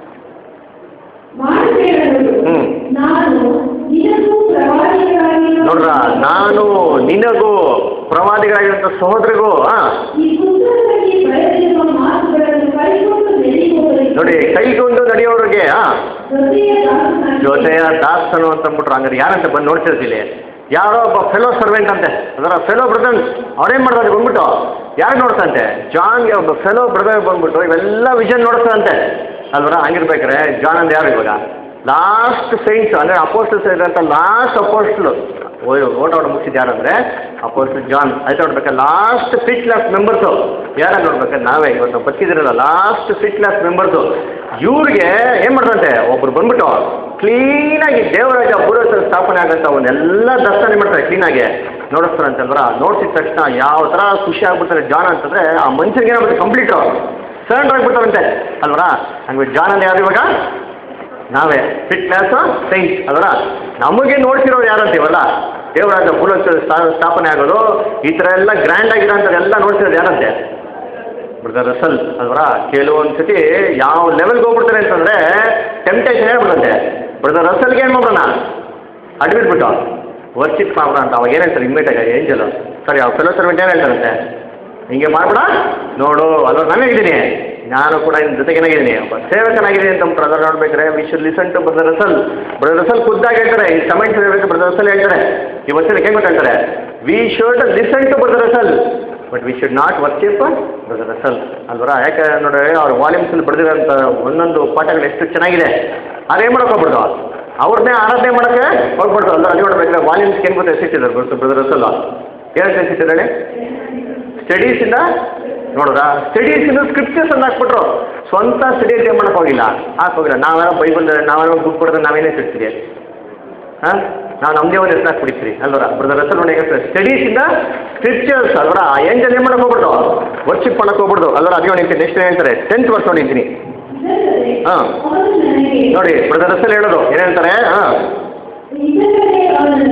ಮಾಡಬೇಡಲು ಹ್ಮ್. ನಾನು ನಿನಗೂ ಪ್ರವಾದಿಗಳಾಗಿರುವ ನೋಡ್ರ ನಾನು ನಿನಗೂ ಪ್ರವಾದಿಗಳಾಗಿರುವಂಥ ಸಹೋದರಿಗೂ ಹಾಂ ಈ ಪುಸ್ತಕದಲ್ಲಿ ಬರೆದಿರುವ ಮಾತುಗಳನ್ನು ಕೈಕೊಂಡು ನಡೆಯುವವರಿಗೂ ನೋಡಿ ಕೈಗೊಂಡು ನಡೆಯೋರಿಗೆ ಹಾಂ ಹೃದಯ ದಾಸನಾಗಿದ್ದೇನೆ. ಜೊತೆಯ ದಾಸನು ಅಂತ ಅಂದ್ಬಿಟ್ರು ಹಂಗಾರೆ ಯಾರಂತ ಬಂದು ನೋಡ್ತಿರ್ತೀವಿ ಯಾರೋ ಒಬ್ಬ ಫೆಲೋ ಸರ್ವೆಂಟ್ ಅಂತೆ ಅದರ ಫೆಲೋ ಬ್ರದರ್ ಅವ್ರೇನು ಮಾಡ್ತಾರೆ ಬಂದ್ಬಿಟ್ಟು ಯಾರು ನೋಡ್ತಂತೆ ಜಾನ್ಗೆ ಒಬ್ಬ ಫೆಲೋ ಬ್ರದರ್ ಬಂದ್ಬಿಟ್ಟು ಇವೆಲ್ಲ ವಿಷನ್ ನೋಡ್ತಾರಂತೆ ಅಲ್ವರ ಹಂಗಿರ್ಬೇಕಾರೆ ಜಾನ್ ಅಂದ್ರೆ ಯಾರು ಇವಾಗ ಲಾಸ್ಟ್ ಸೈನ್ಸ್ ಅಂದರೆ ಅಪೋಸ್ಟಲ್ಸ್ ಇರೋಂಥ ಲಾಸ್ಟ್ ಅಪೋಸ್ಟ್ಲು ಓಟ ಓಟ ಮುಗಿಸಿದ್ದು ಯಾರಂದ್ರೆ ಅಪೋಸ್ಟಲ್ ಜಾನ್ ಆಯ್ತು ನೋಡ್ಬೇಕಾದ್ರೆ ಲಾಸ್ಟ್ ಫಿಟ್ ಕ್ಲಾಸ್ ಮೆಂಬರ್ಸು ಯಾರ ನೋಡ್ಬೇಕಾದ್ರೆ ನಾವೇ ಇವತ್ತು ನಾವು ಬದುಕಿದಿರಲ್ಲ ಲಾಸ್ಟ್ ಫಿಟ್ ಕ್ಲಾಸ್ ಮೆಂಬರ್ಸು ಇವ್ರಿಗೆ ಏನು ಮಾಡ್ದಂತೆ ಒಬ್ರು ಬಂದ್ಬಿಟ್ಟು ಕ್ಲೀನಾಗಿ ದೇವರಾಜ ಪೂರ್ವಸ್ಥರ ಸ್ಥಾಪನೆ ಆಗಂತ ಒಂದು ಎಲ್ಲ ದರ್ಶನ ಮಾಡ್ತಾರೆ ಕ್ಲೀನಾಗಿ ನೋಡಿಸ್ತಾರೆ ಅಂತಂದ್ರ ನೋಡ್ಸಿದ ತಕ್ಷಣ ಯಾವ ಥರ ಖುಷಿ ಆಗ್ಬಿಡ್ತಾರೆ ಜಾನ್ ಅಂತಂದ್ರೆ ಆ ಮನುಷ್ಯನಿಗೆ ಏನಾಗ್ಬಿಟ್ಟು ಕಂಪ್ಲೀಟು ಸರೆಂಡರ್ ಆಗ್ಬಿಡ್ತಾರಂತೆ ಅಲ್ವರ ಹಂಗೆ ಜಾನ್ ಅಂದ್ರೆ ಯಾರು ಇವಾಗ ನಾವೇ ಫಿಟ್ ಕ್ಲಾಸು ಸೈನ್ಸ್ ಅಲ್ವರ ನಮಗೆ ನೋಡ್ತಿರೋರು ಯಾರಂತೀವಲ್ಲ ದೇವರಾಜ ಪೂರ್ವಸ್ಥರ ಸ್ಥಾಪನೆ ಆಗೋದು ಈ ಥರ ಎಲ್ಲ ಗ್ರ್ಯಾಂಡ್ ಆಗಿರೋಂಥದ್ದು ಎಲ್ಲ ನೋಡ್ತಿರೋದು ಯಾರಂತೆ ಬ್ರದರ್ ರಸಲ್ ಅಲ್ವರ ಕೆಲವೊಂದು ಸತಿ ಯಾವ ಲೆವೆಲ್ಗೆ ಹೋಗ್ಬಿಡ್ತಾರೆ ಅಂತಂದರೆ ಟೆಂಪ್ಟೇಷನ್ ಹೇಳ್ಬಿಡುತ್ತೆ ಬ್ರದರ್ ರಸಲ್ಗೆ ಏನು ಮಾಡೋಣ ಅಡ್ಬಿಟ್ಬಿಟ್ಟು ವರ್ಚಿಪ್ ಮಾಡೋಣ ಅಂತ ಅವಾಗ ಏನು ಹೇಳ್ತಾರೆ ಇಮ್ಮಿಡಿಯಾಗ ಏಂಜಲು ಸರಿ ಅವ್ರ ಫೆಲೋ ಸರ್ವೆಂಟ್ ಏನು ಹೇಳ್ತಾರಂತೆ ಹಿಂಗೆ ಮಾಡ್ಬಿಡ ನೋಡು ಅಲ್ವ ನಾನು ಹೇಗಿದ್ದೀನಿ ನಾನು ಕೂಡ ಇದ್ರ ಜೊತೆಗೆ ಏನಾಗಿದ್ದೀನಿ ಒಬ್ಬ ಸೇವಕನಾಗಿದ್ದೀನಿ ಅಂತ ಬ್ರದರ್ ನೋಡ್ಬೇಕಾದ್ರೆ we should listen to brother Russell brother Russell ಖುದ್ದಾಗಿ ಹೇಳ್ತಾರೆ ಈ ಕಮೆಂಟ್ಸ್ ಹೇಳ್ಬೇಕು ಬ್ರದರ್ ರಸಲ್ ಹೇಳ್ತಾರೆ ಈ ವರ್ಷದ ಹೆಂಗೆ ಹೇಳ್ತಾರೆ we should listen to brother Russell but we should not worship brother Russell ಅಲ್ವರ ಯಾಕೆ ನೋಡ್ರಿ ಅವ್ರ ವಾಲ್ಯೂಮ್ಸಲ್ಲಿ ಬರೆದಿರೋಂಥ ಒಂದೊಂದು ಪಾಠಗಳು ಎಷ್ಟು ಚೆನ್ನಾಗಿದೆ ಅದೇನು ಮಾಡಕ್ಕೆ ಹೋಗ್ಬಿಡ್ದು ಅವ್ರನ್ನೇ ಆರಾಧನೆ ಮಾಡೋಕ್ಕೆ ಹೋಗ್ಬಿಡ್ದು ಅಲ್ಲ ಅಲ್ಲಿ ನೋಡ್ಬೇಕಾದ್ರೆ ವಾಲ್ಯೂಮ್ಸ್ ಏನು ಗೊತ್ತಾ ಎಷ್ಟಿಟ್ಟಿದ್ದಾರೆ ಗೊತ್ತು ಬ್ರದರ್ ರಸಲ್ ಏನಂತ ಎಷ್ಟಿಟ್ಟಿದ್ದಾಳೆ ಸ್ಟಡೀಸಿಂದ ನೋಡ್ರಾ ಸ್ಟಡೀಸಿಂದ ಸ್ಕ್ರಿಪ್ಚರ್ಸ್ ಅಂತ ಹಾಕ್ಬಿಟ್ರು ಸ್ವಂತ ಸ್ಟಡೀಸ್ ಏನು ಮಾಡಕ್ಕೆ ಹೋಗಿಲ್ಲ ಹಾಕಿ ಹೋಗಿಲ್ಲ ನಾವೇನೋ ಬೈಬಲ್ ನಾವೇನೋ ಬುಕ್ ಕೊಡಿದ್ರೆ ನಾವೇನೇ ಸಿಗ್ತೀವಿ ಹಾಂ ನಾವು ನಮ್ಮದೇ ಒಂದು ಹೆಸರು ಹಾಕ್ಬಿಡ್ತೀರಿ ಅಲ್ವರ ಬ್ರದರ್ ಹೆಸರು ನೋಡಿ ಸ್ಟಡೀಸಿಂದ ಸ್ಕ್ರಿಪ್ಚರ್ಸ್ ಅಲ್ವರ ಏಂಜಲ್ ಏನು ಮಾಡಕ್ಕೆ ಹೋಗ್ಬಿಡ್ದು ವರ್ಶಿಪ್ ಮಾಡಕ್ಕೆ ಹೋಗ್ಬಿಡ್ದು ಅಲ್ವರ ಅದೇ ನೋಡಿ ನೆಕ್ಸ್ಟ್ ಏನು ಹೇಳ್ತಾರೆ ಟೆಂತ್ ವರ್ಷ ನೋಡಿದ್ದೀನಿ ಇದಲ್ಲದೆ ಹಾ. ಅವನು ನನಗೆ ನೋಡಿ ಬ್ರದರ್ ಹೆಸರು ಹೇಳೋದು ಏನು ಹೇಳ್ತಾರೆ ಹಾಂ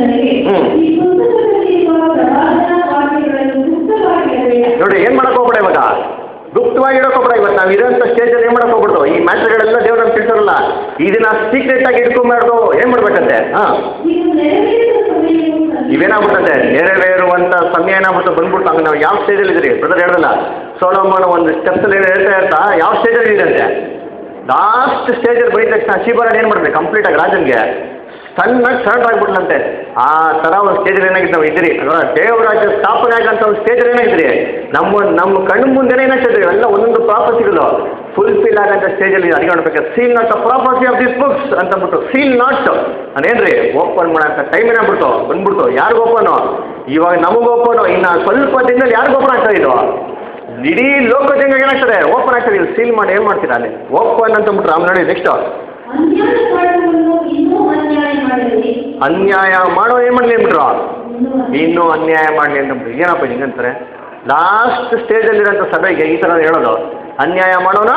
ನನಗೆ ಹ್ಮ್. ಈ ಪುಸ್ತಕದಲ್ಲಿರುವ ಪ್ರವಾದನ ವಾಕ್ಯಗಳನ್ನು ಗುಪ್ತವಾಗಿಡಬೇಡ ನೋಡಿ ಏನ್ ಮಾಡಕ್ ಹೋಗ್ಬೇಡ ಇವಾಗ ಗುಪ್ತವಾಗಿ ಇಡಕ್ ಹೋಗ್ಬೇಡ ಇವತ್ತು ನಾವು ಇರೋಂಥ ಸ್ಟೇಜಲ್ಲಿ ಏನ್ ಮಾಡಕ್ ಹೋಗ್ಬಿಡ್ತು ಈ ಮ್ಯಾಟ್ರ್ಗಳೆಲ್ಲ ದೇವ್ರ ನಮ್ಗೆ ತಿಳಿಸೋರಲ್ಲ ಇದನ್ನ ಸೀಕ್ರೆಟ್ ಆಗಿ ಇಟ್ಕೊಂಬಾರ್ದು ಏನ್ ಮಾಡ್ಬೇಕಂತೆ ಹಾ ಇದು ನೆರವೇರಿದ ಸಮಯವು ಸಮೀಪ. ಇವೇನಾಗ್ಬಿಟ್ಟಂತೆ ನೆರವೇರುವಂತ ಸಮಯ ಏನಾಗ್ಬಿಟ್ಟು ಬಂದ್ಬಿಟ್ಟು ಹಂಗ ನಾವು ಯಾವ ಸ್ಟೇಜಲ್ಲಿ ಇದ್ರಿ ಬ್ರದರ್ ಹೇಳಲ್ಲ ಸೋಲೋಮನ್ ಒಂದು ಸ್ಟೆಪ್ಸ್ ಅಲ್ಲಿ ಹೇಳ್ತಾ ಇರ್ತಾ ಯಾವ ಸ್ಟೇಜಲ್ಲಿ ಇದಂತೆ ಲಾಸ್ಟ್ ಸ್ಟೇಜಲ್ಲಿ ಬೈದ ತಕ್ಷಣ ಶಿವರಾಜ್ ಏನ್ ಮಾಡ್ಬೇಕು ಕಂಪ್ಲೀಟ್ ಆಗಿ ರಾಜನ್ಗೆ ಸಣ್ಣಗೆ ಸರೆಂಡರ್ ಆಗ್ಬಿಟ್ಲಂತೆ ಆ ತರ ಒಂದು ಸ್ಟೇಜಲ್ಲಿ ಏನಾಗಿತ್ತು ನಾವು ಇದ್ರಿ ಅದರ ದೇವರಾಜ್ಯ ಸ್ಥಾಪನೆ ಆಗಂತ ಒಂದು ಸ್ಟೇಜಲ್ಲಿ ಏನಾಗಿದ್ರಿ ನಮ್ಮ ನಮ್ಮ ಕಣ್ಣು ಮುಂದೆನೇ ಏನಾಗ್ತಿದ್ರಿ ಎಲ್ಲ ಒಂದೊಂದು ಪ್ರಾಪಸಿಗಳು ಫುಲ್ಫಿಲ್ ಆಗಂತ ಸ್ಟೇಜಲ್ಲಿ ಅದಕ್ಕೆ ನೋಡ್ಬೇಕು seal not the property of this books ಅಂತ ಅಂದ್ಬಿಟ್ಟು ಸೀಲ್ ನಾಟ್ ಅದೇನ್ರಿ ಓಪನ್ ಮಾಡಂತ ಟೈಮ್ ಏನಾಗ್ಬಿಡ್ತು ಬಂದ್ಬಿಡ್ತು ಯಾರಿಗೂ ಓಪನು ಇವಾಗ ನಮಗೆ ಓಪನು ಇನ್ನು ಸ್ವಲ್ಪ ದಿನದಲ್ಲಿ ಯಾರಿಗೂ ಓಪನ್ ಆಗ್ತಾ ಇದು ಇಡೀ ಲೋಕ ಜನರಿಗೆ ಏನಾಗ್ತದೆ ಓಪನ್ ಆಗ್ತದೆ ಇಲ್ಲಿ ಸೀಲ್ ಮಾಡಿ ಏನು ಮಾಡ್ತೀರಾ ಅಲ್ಲಿ ಓಪನ್ ಅಂತ ಅಂದ್ಬಿಟ್ರೆ ಆಮೇಲೆ ನೋಡಿ ನೆಕ್ಸ್ಟ್ ಅನ್ಯಾಯ ಮಾಡುವವನು ಇನ್ನೂ ಅನ್ಯಾಯ ಮಾಡಲಿ ಅನ್ಯಾಯ ಮಾಡೋ ಏನು ಮಾಡಲಿ ಅಂದ್ಬಿಟ್ರು ಇನ್ನೂ ಅನ್ಯಾಯ ಇನ್ನೂ ಅನ್ಯಾಯ ಮಾಡಲಿ ಅಂತಂದ್ಬಿಟ್ಟು ಏನಪ್ಪ ಹಿಂಗಂತಾರೆ ಲಾಸ್ಟ್ ಸ್ಟೇಜಲ್ಲಿರೋಂಥ ಸಭೆಗೆ ಈ ಥರ ಹೇಳೋದು ಅನ್ಯಾಯ ಮಾಡೋಣ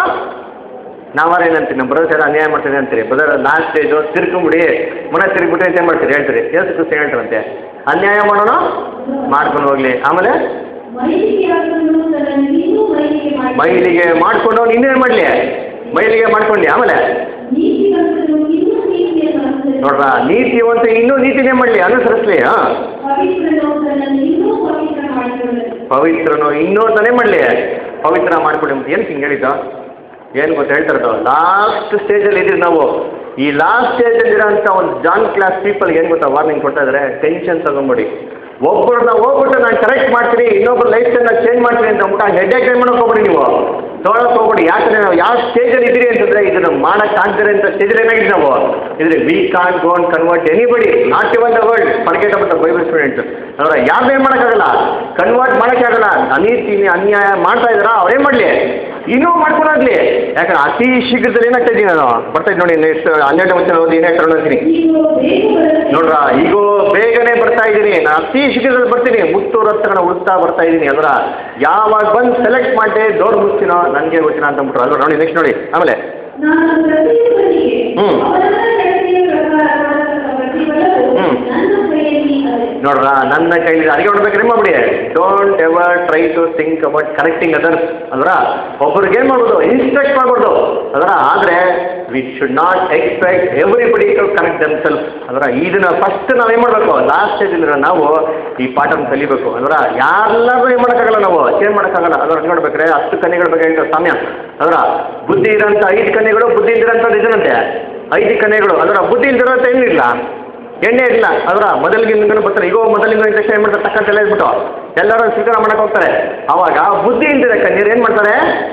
ನಾವಾರ ಏನಂತೀವಿ ನಮ್ಮ ಬ್ರದರ್ಸ್ ಎಲ್ಲ ಅನ್ಯಾಯ ಮಾಡ್ತೀವಿ ಅಂತೀರಿ ಬ್ರದರ್ ಲಾಸ್ಟ್ ಸ್ಟೇಜು ತಿರ್ಕೊಂಬಿಡಿ ಮನೆ ತಿರುಗ್ಬಿಟ್ಟು ಅಂತ ಏನು ಮಾಡ್ತೀರಿ ಹೇಳ್ತೀರಿ ಎಷ್ಟು ಕೃಷ್ಣ ಹೇಳ್ತಾರಂತೆ ಅನ್ಯಾಯ ಮಾಡೋಣ ಮಾಡ್ಕೊಂಡು ಹೋಗ್ಲಿ ಆಮೇಲೆ ಮೈಲಿಗೆಯಾದವನು ತನ್ನನ್ನು ಇನ್ನೂ ಮೈಲಿಗೆ ಮಾಡಿ ಮೈಲಿಗೆ ಮಾಡ್ಕೊಂಡು ಅವ್ನು ಇನ್ನೇನು ಮಾಡಲಿ ಮೈಲಿಗೆ ಮಾಡ್ಕೊಂಡ್ಲಿ ಆಮೇಲೆ ನೀತಿವಂತನು ಇನ್ನೂ ನೀತಿಯನ್ನು ಅನುಸರಿಸಿ ನೋಡ್ರ ನೀತಿವಂತ ಇನ್ನೂ ನೀತಿನೇ ಮಾಡಲಿ ಅನುಸರಿಸ್ಲಿ ಹಾಂ ಪವಿತ್ರನು ತನ್ನನ್ನು ಇನ್ನೂ ಪವಿತ್ರ ಮಾಡಿಕೊಳ್ಳಲು ಪವಿತ್ರನು ಇನ್ನೂ ತಾನೇ ಮಾಡಲಿ ಪವಿತ್ರ ಮಾಡ್ಕೊಳ್ಳಿ ಅಂತ ಏನಕ್ಕೆ ಹಿಂಗೆ ಹೇಳಿದ್ದು ಏನು ಗೊತ್ತ ಹೇಳ್ತಾರದು ಲಾಸ್ಟ್ ಸ್ಟೇಜಲ್ಲಿ ಇದ್ದೀವಿ ನಾವು ಈ ಲಾಸ್ಟ್ ಸ್ಟೇಜಲ್ಲಿರೋಂಥ ಒಂದು ಜಾನ್ ಕ್ಲಾಸ್ ಪೀಪಲ್ಗೆ ಏನು ಗೊತ್ತಾ ವಾರ್ನಿಂಗ್ ಕೊಡ್ತಾ ಇದ್ದಾರೆ ಟೆನ್ಷನ್ ತಗೊಂಬಿಡಿ ಒಬ್ಬರನ್ನ ಹೋಗ್ಬಿಟ್ಟು ನಾನು ಕರೆಕ್ಟ್ ಮಾಡ್ತೀನಿ ಇನ್ನೊಬ್ಬರ ಲೈಫ್ ಸ್ಟೈಲ್ನ ಚೇಂಜ್ ಮಾಡ್ತೀನಿ ಅಂತ ಅಂದ್ಬಿಟ್ಟು ಹೆಡ್ ಏಕ್ ಮಾಡೋಕೆ ಹೋಗ್ಬಿಡಿ ನೀವು ತೊಗೊಳಕ್ಕೆ ಹೋಗ್ಬಿಡಿ ಯಾಕಂದ್ರೆ ನಾವು ಯಾವ ಸ್ಟೇಜಲ್ಲಿ ಇದ್ದೀರಿ ಅಂತಂದ್ರೆ ಇದನ್ನ ಮಾಡಕ್ ಆಗ್ತಾರೆ ಅಂತ ಸ್ಟೇಜಲ್ಲಿ ಏನಾಗಿದೆ ನಾವು ಇದ್ರೆ we can gone convert anybody not even the world forget about the Bible student ಅಂದ್ರೆ ಯಾರು ಏನು ಮಾಡೋಕ್ಕಾಗಲ್ಲ ಕನ್ವರ್ಟ್ ಮಾಡೋಕ್ಕೆ ಆಗಲ್ಲ ಅನೀತಿ ಅನ್ಯಾಯ ಮಾಡ್ತಾ ಇದ್ದಾರಾ ಅವ್ರೇನ್ ಮಾಡಲಿ ಇನ್ನೂ ಮಾಡ್ಕೊಳೋಗ್ಲಿ ಯಾಕಂದ್ರೆ ಅತಿ ಶೀಘ್ರದಲ್ಲಿ ಏನಾಗ್ತಾ ಇದ್ದೀನಿ ನಾನು ಬರ್ತಾ ಇದ್ದೀನಿ ನೋಡಿ ನೆಕ್ಸ್ಟ್ ಹನ್ನೆರಡು ವರ್ಷ ಓದಿ ಏನೇ ಹೇಳ್ತಾರೆ ಅಂತೀನಿ ಈಗ ಬೇಗ ಬರಲಿ ನೋಡ್ರ ಈಗೋ ಬೇಗನೆ ಬರ್ತಾ ಇದ್ದೀನಿ ನಾನು ಅತಿ ಶೀಘ್ರದಲ್ಲಿ ಬರ್ತೀನಿ ಮುತ್ತು ರಕ್ತಗಳನ್ನ ಹುಡುಕ್ತಾ ಬರ್ತಾ ಇದ್ದೀನಿ ಅದರ ಯಾವಾಗ ಬಂದು ಸೆಲೆಕ್ಟ್ ಮಾಡಿ ಡೋರ್ ಮುಚ್ಚಿನೋ ನನಗೆ ಗೊತ್ತಿನ ಅಂತ ಅಂದ್ಬಿಟ್ರು ಅಲ್ವ ನೋಡಿ ನೆಕ್ಸ್ಟ್ ನೋಡಿ ಆಮೇಲೆ ನಾನು ಪ್ರತಿಯೊಬ್ಬನಿಗೆ ಹ್ಮ್. ಅವರವರ ನಡತೆಯ ಪ್ರಕಾರ ಮಾಡತಕ್ಕ ಪ್ರತಿಫಲವು ಹ್ಮ್. ನನ್ನ ಕೈಯಲ್ಲಿ ಇದೆ ನೋಡ್ರ ನನ್ನ ಕೈಲಿ ಅಡಿಗೆ ಹೊಡ್ಬೇಕು ಮಾಡ್ಬಿಡಿ don't ever try to think about correcting others ಅಲ್ರ ಒಬ್ಬರಿಗೆ ಏನು ಮಾಡ್ಬೋದು ಇನ್ಸ್ಟ್ರಕ್ಟ್ ಮಾಡ್ಬೋದು ಅದರ ಆದರೆ we should not expect everybody to correct them self ಅದರ ಇದನ್ನ ಫಸ್ಟ್ ನಾವು ಏನು ಮಾಡಬೇಕು ಲಾಸ್ಟ್ ಸ್ಟೇಜಲ್ಲಿ ನಾವು ಈ ಪಾಠನ ಕಲಿಬೇಕು ಅದರ ಯಾರೆಲ್ಲರೂ ಏನು ಮಾಡೋಕ್ಕಾಗಲ್ಲ ನಾವು ಚೇಂಜ್ ಮಾಡೋಕ್ಕಾಗಲ್ಲ ಅದರ ನೋಡ್ಬೇಕ್ರೆ ಹತ್ತು ಕನ್ಯೆಗಳ ಬಗ್ಗೆ ಹೇಳ್ತಾರೆ ಸಾಮ್ಯ ಅದರ ಬುದ್ಧಿ ಇರೋಂಥ ಐದು ಕನ್ಯೆಗಳು ಬುದ್ಧಿ ಇಲ್ದಿರೋಂಥದ್ದು ಇದರಂತೆ ಐದು ಕನ್ಯೆಗಳು ಅದರ ಬುದ್ಧಿ ಇಲ್ದಿರೋಂಥ ಏನಿಲ್ಲ ಎಣ್ಣೆ ಇಲ್ಲ ಅದರ ಮೊದಲಿಗೆ ನಿಮ್ಗೆ ಬರ್ತಾರೆ ಈಗ ಮೊದಲಿಗೆ ಇದ್ದ ತಕ್ಷಣ ಏನು ಮಾಡ್ತಾರೆ ತಕ್ಕಂತೆಲ್ಲ ಹೇಳ್ಬಿಟ್ಟು ಎಲ್ಲರೂ ಸ್ವೀಕಾರ ಮಾಡಕ್ಕೆ ಹೋಗ್ತಾರೆ ಅವಾಗ ಬುದ್ಧಿ ಇಲ್ದಿರ ಕಣ್ಣೀರು ಏನು ಮಾಡ್ತಾರೆ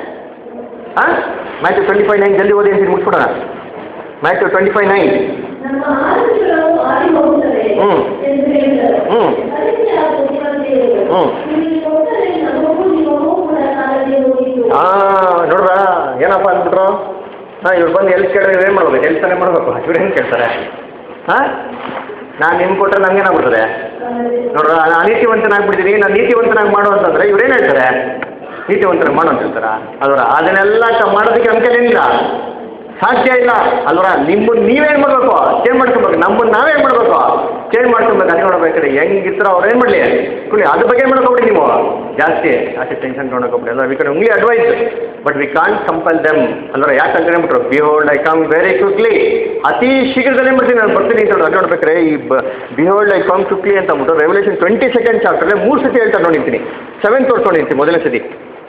ಹಾಂ ಮ್ಯಾಚ್ ಟ್ವೆಂಟಿ ಫೈವ್ ನೈನ್ ಜಲ್ದಿ ಓದಿ ಅಂತೀನಿ ಮುಗಿಸ್ಬಿಡೋಣ ಮ್ಯಾಚ್ ಟ್ವೆಂಟಿ ಫೈವ್ ನೈನ್ ನಮ್ಮ ಆಲೋಚನೆಗಳು ಆರಿ ಹೋಗುತ್ತವೆ ಹ್ಮ್. ಎಂದು ಹೇಳಿದರು ಹ್ಮ್. ಅದಕ್ಕೆ ಆ ಬುದ್ಧಿವಂತೆಯರು ಹ್ಮ್. ನಿಮಗೆ ಕೊಟ್ಟರೆ ನಮಗೂ ನಿಮಗೂ ಕೂಡ ಸಾಲದೆ ಹೋಗಿತ್ತು ಹಾಂ ನೋಡ್ರ ಏನಪ್ಪ ಅಂದ್ಬಿಟ್ರು ಹಾಂ ಇವ್ರು ಬಂದು ಎಲ್ಲಿ ಕೇಳಿದ್ರೆ ಏನು ಮಾಡ್ಬೇಕು ಎಲ್ಲಿ ತಾನೇ ಮಾಡಬೇಕು ಇವ್ರು ಏನು ಕೇಳ್ತಾರೆ ಹಾಂ ನಾನು ನಿಮ್ಗೆ ಕೊಟ್ಟರೆ ನಮ್ಗೇನಾಗ್ಬಿಡ್ತದೆ ನೋಡ್ರ ನಾನು ಅನೀತಿವಂತನಾಗ್ಬಿಡ್ತೀನಿ ನಾನು ನೀತಿವಂತನಾಗಿ ಮಾಡು ಅಂತಂದ್ರೆ ಇವ್ರೇನು ಹೇಳ್ತಾರೆ ನೀತಿವಂತನಾಗಿ ಮಾಡು ಅಂತ ಹೇಳ್ತಾರ ಅದರ ಅದನ್ನೆಲ್ಲ ಕ- ಮಾಡೋದಕ್ಕೆ ನಮ್ಮ ಕೈಲೇನಿಲ್ಲ ಸಾಧ್ಯ ಇಲ್ಲ ಅಲ್ವರ ನಿಮ್ಮನ್ನ ನೀವೇನು ಮಾಡಬೇಕು ಚೇಂಜ್ ಮಾಡ್ಕೊಬೇಕು ನಮ್ಮನ್ನ ನಾವೇನು ಮಾಡಬೇಕು ಚೇಂಜ್ ಮಾಡ್ಕೊಬೇಕು ಅದೇ ನೋಡ್ಬೇಕಾದ್ರೆ ಹೆಂಗಿತ್ರ ಅವ್ರು ಏನು ಮಾಡಲಿ ಕುಳಿ ಅದ್ರ ಬಗ್ಗೆ ಮಾಡ್ಕೊಬಿಡಿ ನೀವು ಜಾಸ್ತಿ ಜಾಸ್ತಿ ಟೆನ್ಷನ್ ತೊಗೊಳಕೋಬಿಡಿ ಅಲ್ಲ we can only advise but we can't compel them ಅಲ್ವರ ಯಾಕಂತ ಹೇಳ್ಬಿಟ್ರು behold I come very quickly ಅತಿ ಶೀಘ್ರದಲ್ಲೇ ಬರ್ತೀನಿ ನಾನು ಬರ್ತೀನಿ ಅಂತ ಅದು ನೋಡ್ಬೇಕಾದ್ರೆ ಈ ಬಿಹೋಲ್ಡ್ ಐ ಕಮ್ ಕ್ವಿಕ್ಲಿ ಅಂತ ಅಂದ್ಬಿಟ್ಟು ರೆವಲ್ಯೂಷನ್ ಟ್ವೆಂಟಿ ಸೆಕೆಂಡ್ ಚಾಪ್ಟರ್ಲೆ ಮೂರು ಸತಿ ಹೇಳ್ತಾರೆ ನೋಡಿರ್ತೀನಿ ಸೆವೆನ್ ತೋರ್ಸ್ಕೊಂಡಿರ್ತೀನಿ ಮೊದಲನೇ ಸತಿ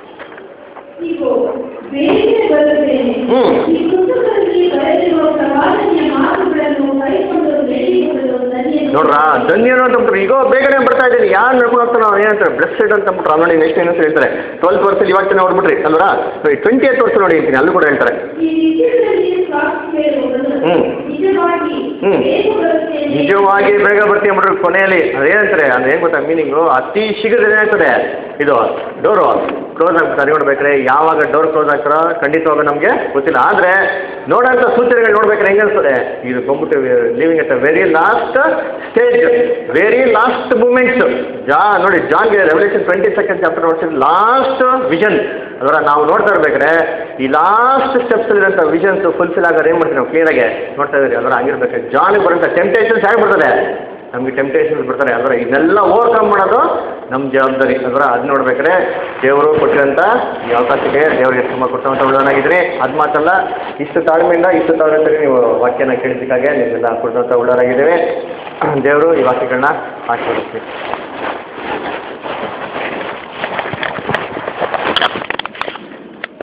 ಇಗೋ, ಬೇಗನೆ ಬರುತ್ತೇನೆ ಹ್ಮ್. ಈ ಪುಸ್ತಕದಲ್ಲಿ ಬರೆದಿರುವ ಪ್ರವಾದನೆಯ ಮಾತುಗಳನ್ನು ಕೈಕೊಂಡು ಬೇಡಿಕೊಳ್ಳಲು ನನಗೆ ನೋಡ್ರಾ ಧನ್ಯರು ಅಂತ ಅಂದ್ಬಿಟ್ರು ಈಗ ಬೇಗನೆ ಬರ್ತಾ ಇದ್ದೀನಿ ಯಾರು ನಡ್ಕೊಂಡು ಹೋಗ್ತಾನೋ ಅವ್ನು ಏನಂತಾರೆ ಬ್ಲೆಸ್ಸೆಡ್ ಅಂತ ಅಂದ್ಬಿಟ್ರು ನೋಡಿ ನೆಕ್ಸ್ಟ್ ಏನು ಹೇಳ್ತಾರೆ ಟ್ವೆಲ್ತ್ ವರ್ಷಲ್ಲಿ ಇವಾಗ ತಾನೇ ಹೊಡ್ಬಿಟ್ರಿ ಅಲ್ವರಾ ಟ್ವೆಂಟಿ ಏತ್ ವರ್ಷ ನೋಡಿ ಇರ್ತೀನಿ ಅಲ್ಲೂ ಕೂಡ ಹೇಳ್ತಾರೆ ಈ ವಿಷಯದಲ್ಲಿ ಸಾಕ್ಷಿ ಹೇಳುವವನು ಹ್ಮ್. ನಿಜವಾಗಿ ಹ್ಮ್. ಬೇಗ ಬರುತ್ತೇನೆ ನಿಜವಾಗಿ ಬೇಗ ಬರ್ತೀವಿ ಅಂದ್ಬಿಟ್ರು ಕೊನೆಯಲ್ಲಿ ಅದೇನಂತಾರೆ ಅದು ಏನು ಗೊತ್ತಾ ಮೀನಿಂಗು ಅತಿ ಶೀಘ್ರದಲ್ಲಿ ಏನಾಗ್ತದೆ ಇದು ಡೋರು ಕ್ಲೋಸ್ ಆಗ್ತದೆ ಅದು ನೋಡ್ಬೇಕಾದ್ರೆ ಯಾವಾಗ ಡೋರ್ ಕ್ಲೋಸ್ ಆಗ್ತಾರೋ ಖಂಡಿತವಾಗ ನಮಗೆ ಗೊತ್ತಿಲ್ಲ ಆದರೆ ನೋಡೋಂಥ ಸೂಚನೆಗಳು ನೋಡ್ಬೇಕಾದ್ರೆ ಹೆಂಗೆ ಅನ್ಸ್ತದೆ ಇದು ಬಂದ್ಬಿಟ್ಟು living at very last stage very last moments ಜಾ ನೋಡಿ ಜಾನ್ಗೆ ರೆವಲ್ಯೂಷನ್ ಟ್ವೆಂಟಿ ಸೆಕೆಂಡ್ ಚಾಪ್ಟರ್ ನೋಡ್ಸಿದ್ರೆ ಲಾಸ್ಟ್ ವಿಷನ್ ಅದರ ನಾವು ನೋಡ್ತಾ ಇರ್ಬೇಕಾದ್ರೆ ಈ ಲಾಸ್ಟ್ ಸ್ಟೆಪ್ಸ್ ಇರೋಂಥ ವಿಷನ್ಸ್ ಫುಲ್ಫಿಲ್ ಆಗೋದು ಏನು ಮಾಡ್ತೀವಿ ನಾವು ಕ್ಲಿಯರಾಗಿ ನೋಡ್ತಾ ಇದ್ದೀರಿ ಅದರ ಹಂಗಿರ್ಬೇಕು ಜಾನ್ಗೆ ಬರೋಂಥ ಟೆಂಪ್ಟೇಷನ್ಸ್ ಹೇಗೆ ಬರ್ತದೆ ನಮಗೆ ಟೆಂಪ್ಟೇಷನ್ಸ್ ಬರ್ತಾರೆ ಅದರ ಇದನ್ನೆಲ್ಲ ಓವರ್ಕಮ್ ಮಾಡೋದು ನಮ್ಮ ಜವಾಬ್ದಾರಿ ಅದರ ಅದು ನೋಡ್ಬೇಕಾದ್ರೆ ದೇವರು ಕೊಟ್ಟಿರೋಂಥ ಈ ಅವಕಾಶಕ್ಕೆ ದೇವರಿಗೆ ತುಂಬ ಕೊಟ್ಟಂಥ ಉಳ್ಳವನಾಗಿದ್ದೀನಿ ಅದು ಮಾತಲ್ಲ ಇಷ್ಟು ತಾಳ್ಮೆಯಿಂದ ಇಷ್ಟು ತಾಳ್ಮೆಯಲ್ಲಿ ನೀವು ವಾಕ್ಯನ ಕೇಳಿದ್ದಕ್ಕಾಗೆ ನಿಮ್ಮೆಲ್ಲ ಕೊಟ್ಟಂಥ ಉಳ್ಳವರಾಗಿದ್ದೇವೆ ದೇವರು ಈ ವಾಕ್ಯಗಳನ್ನ ಆಶೀರ್ವದಿಸ್ತೀವಿ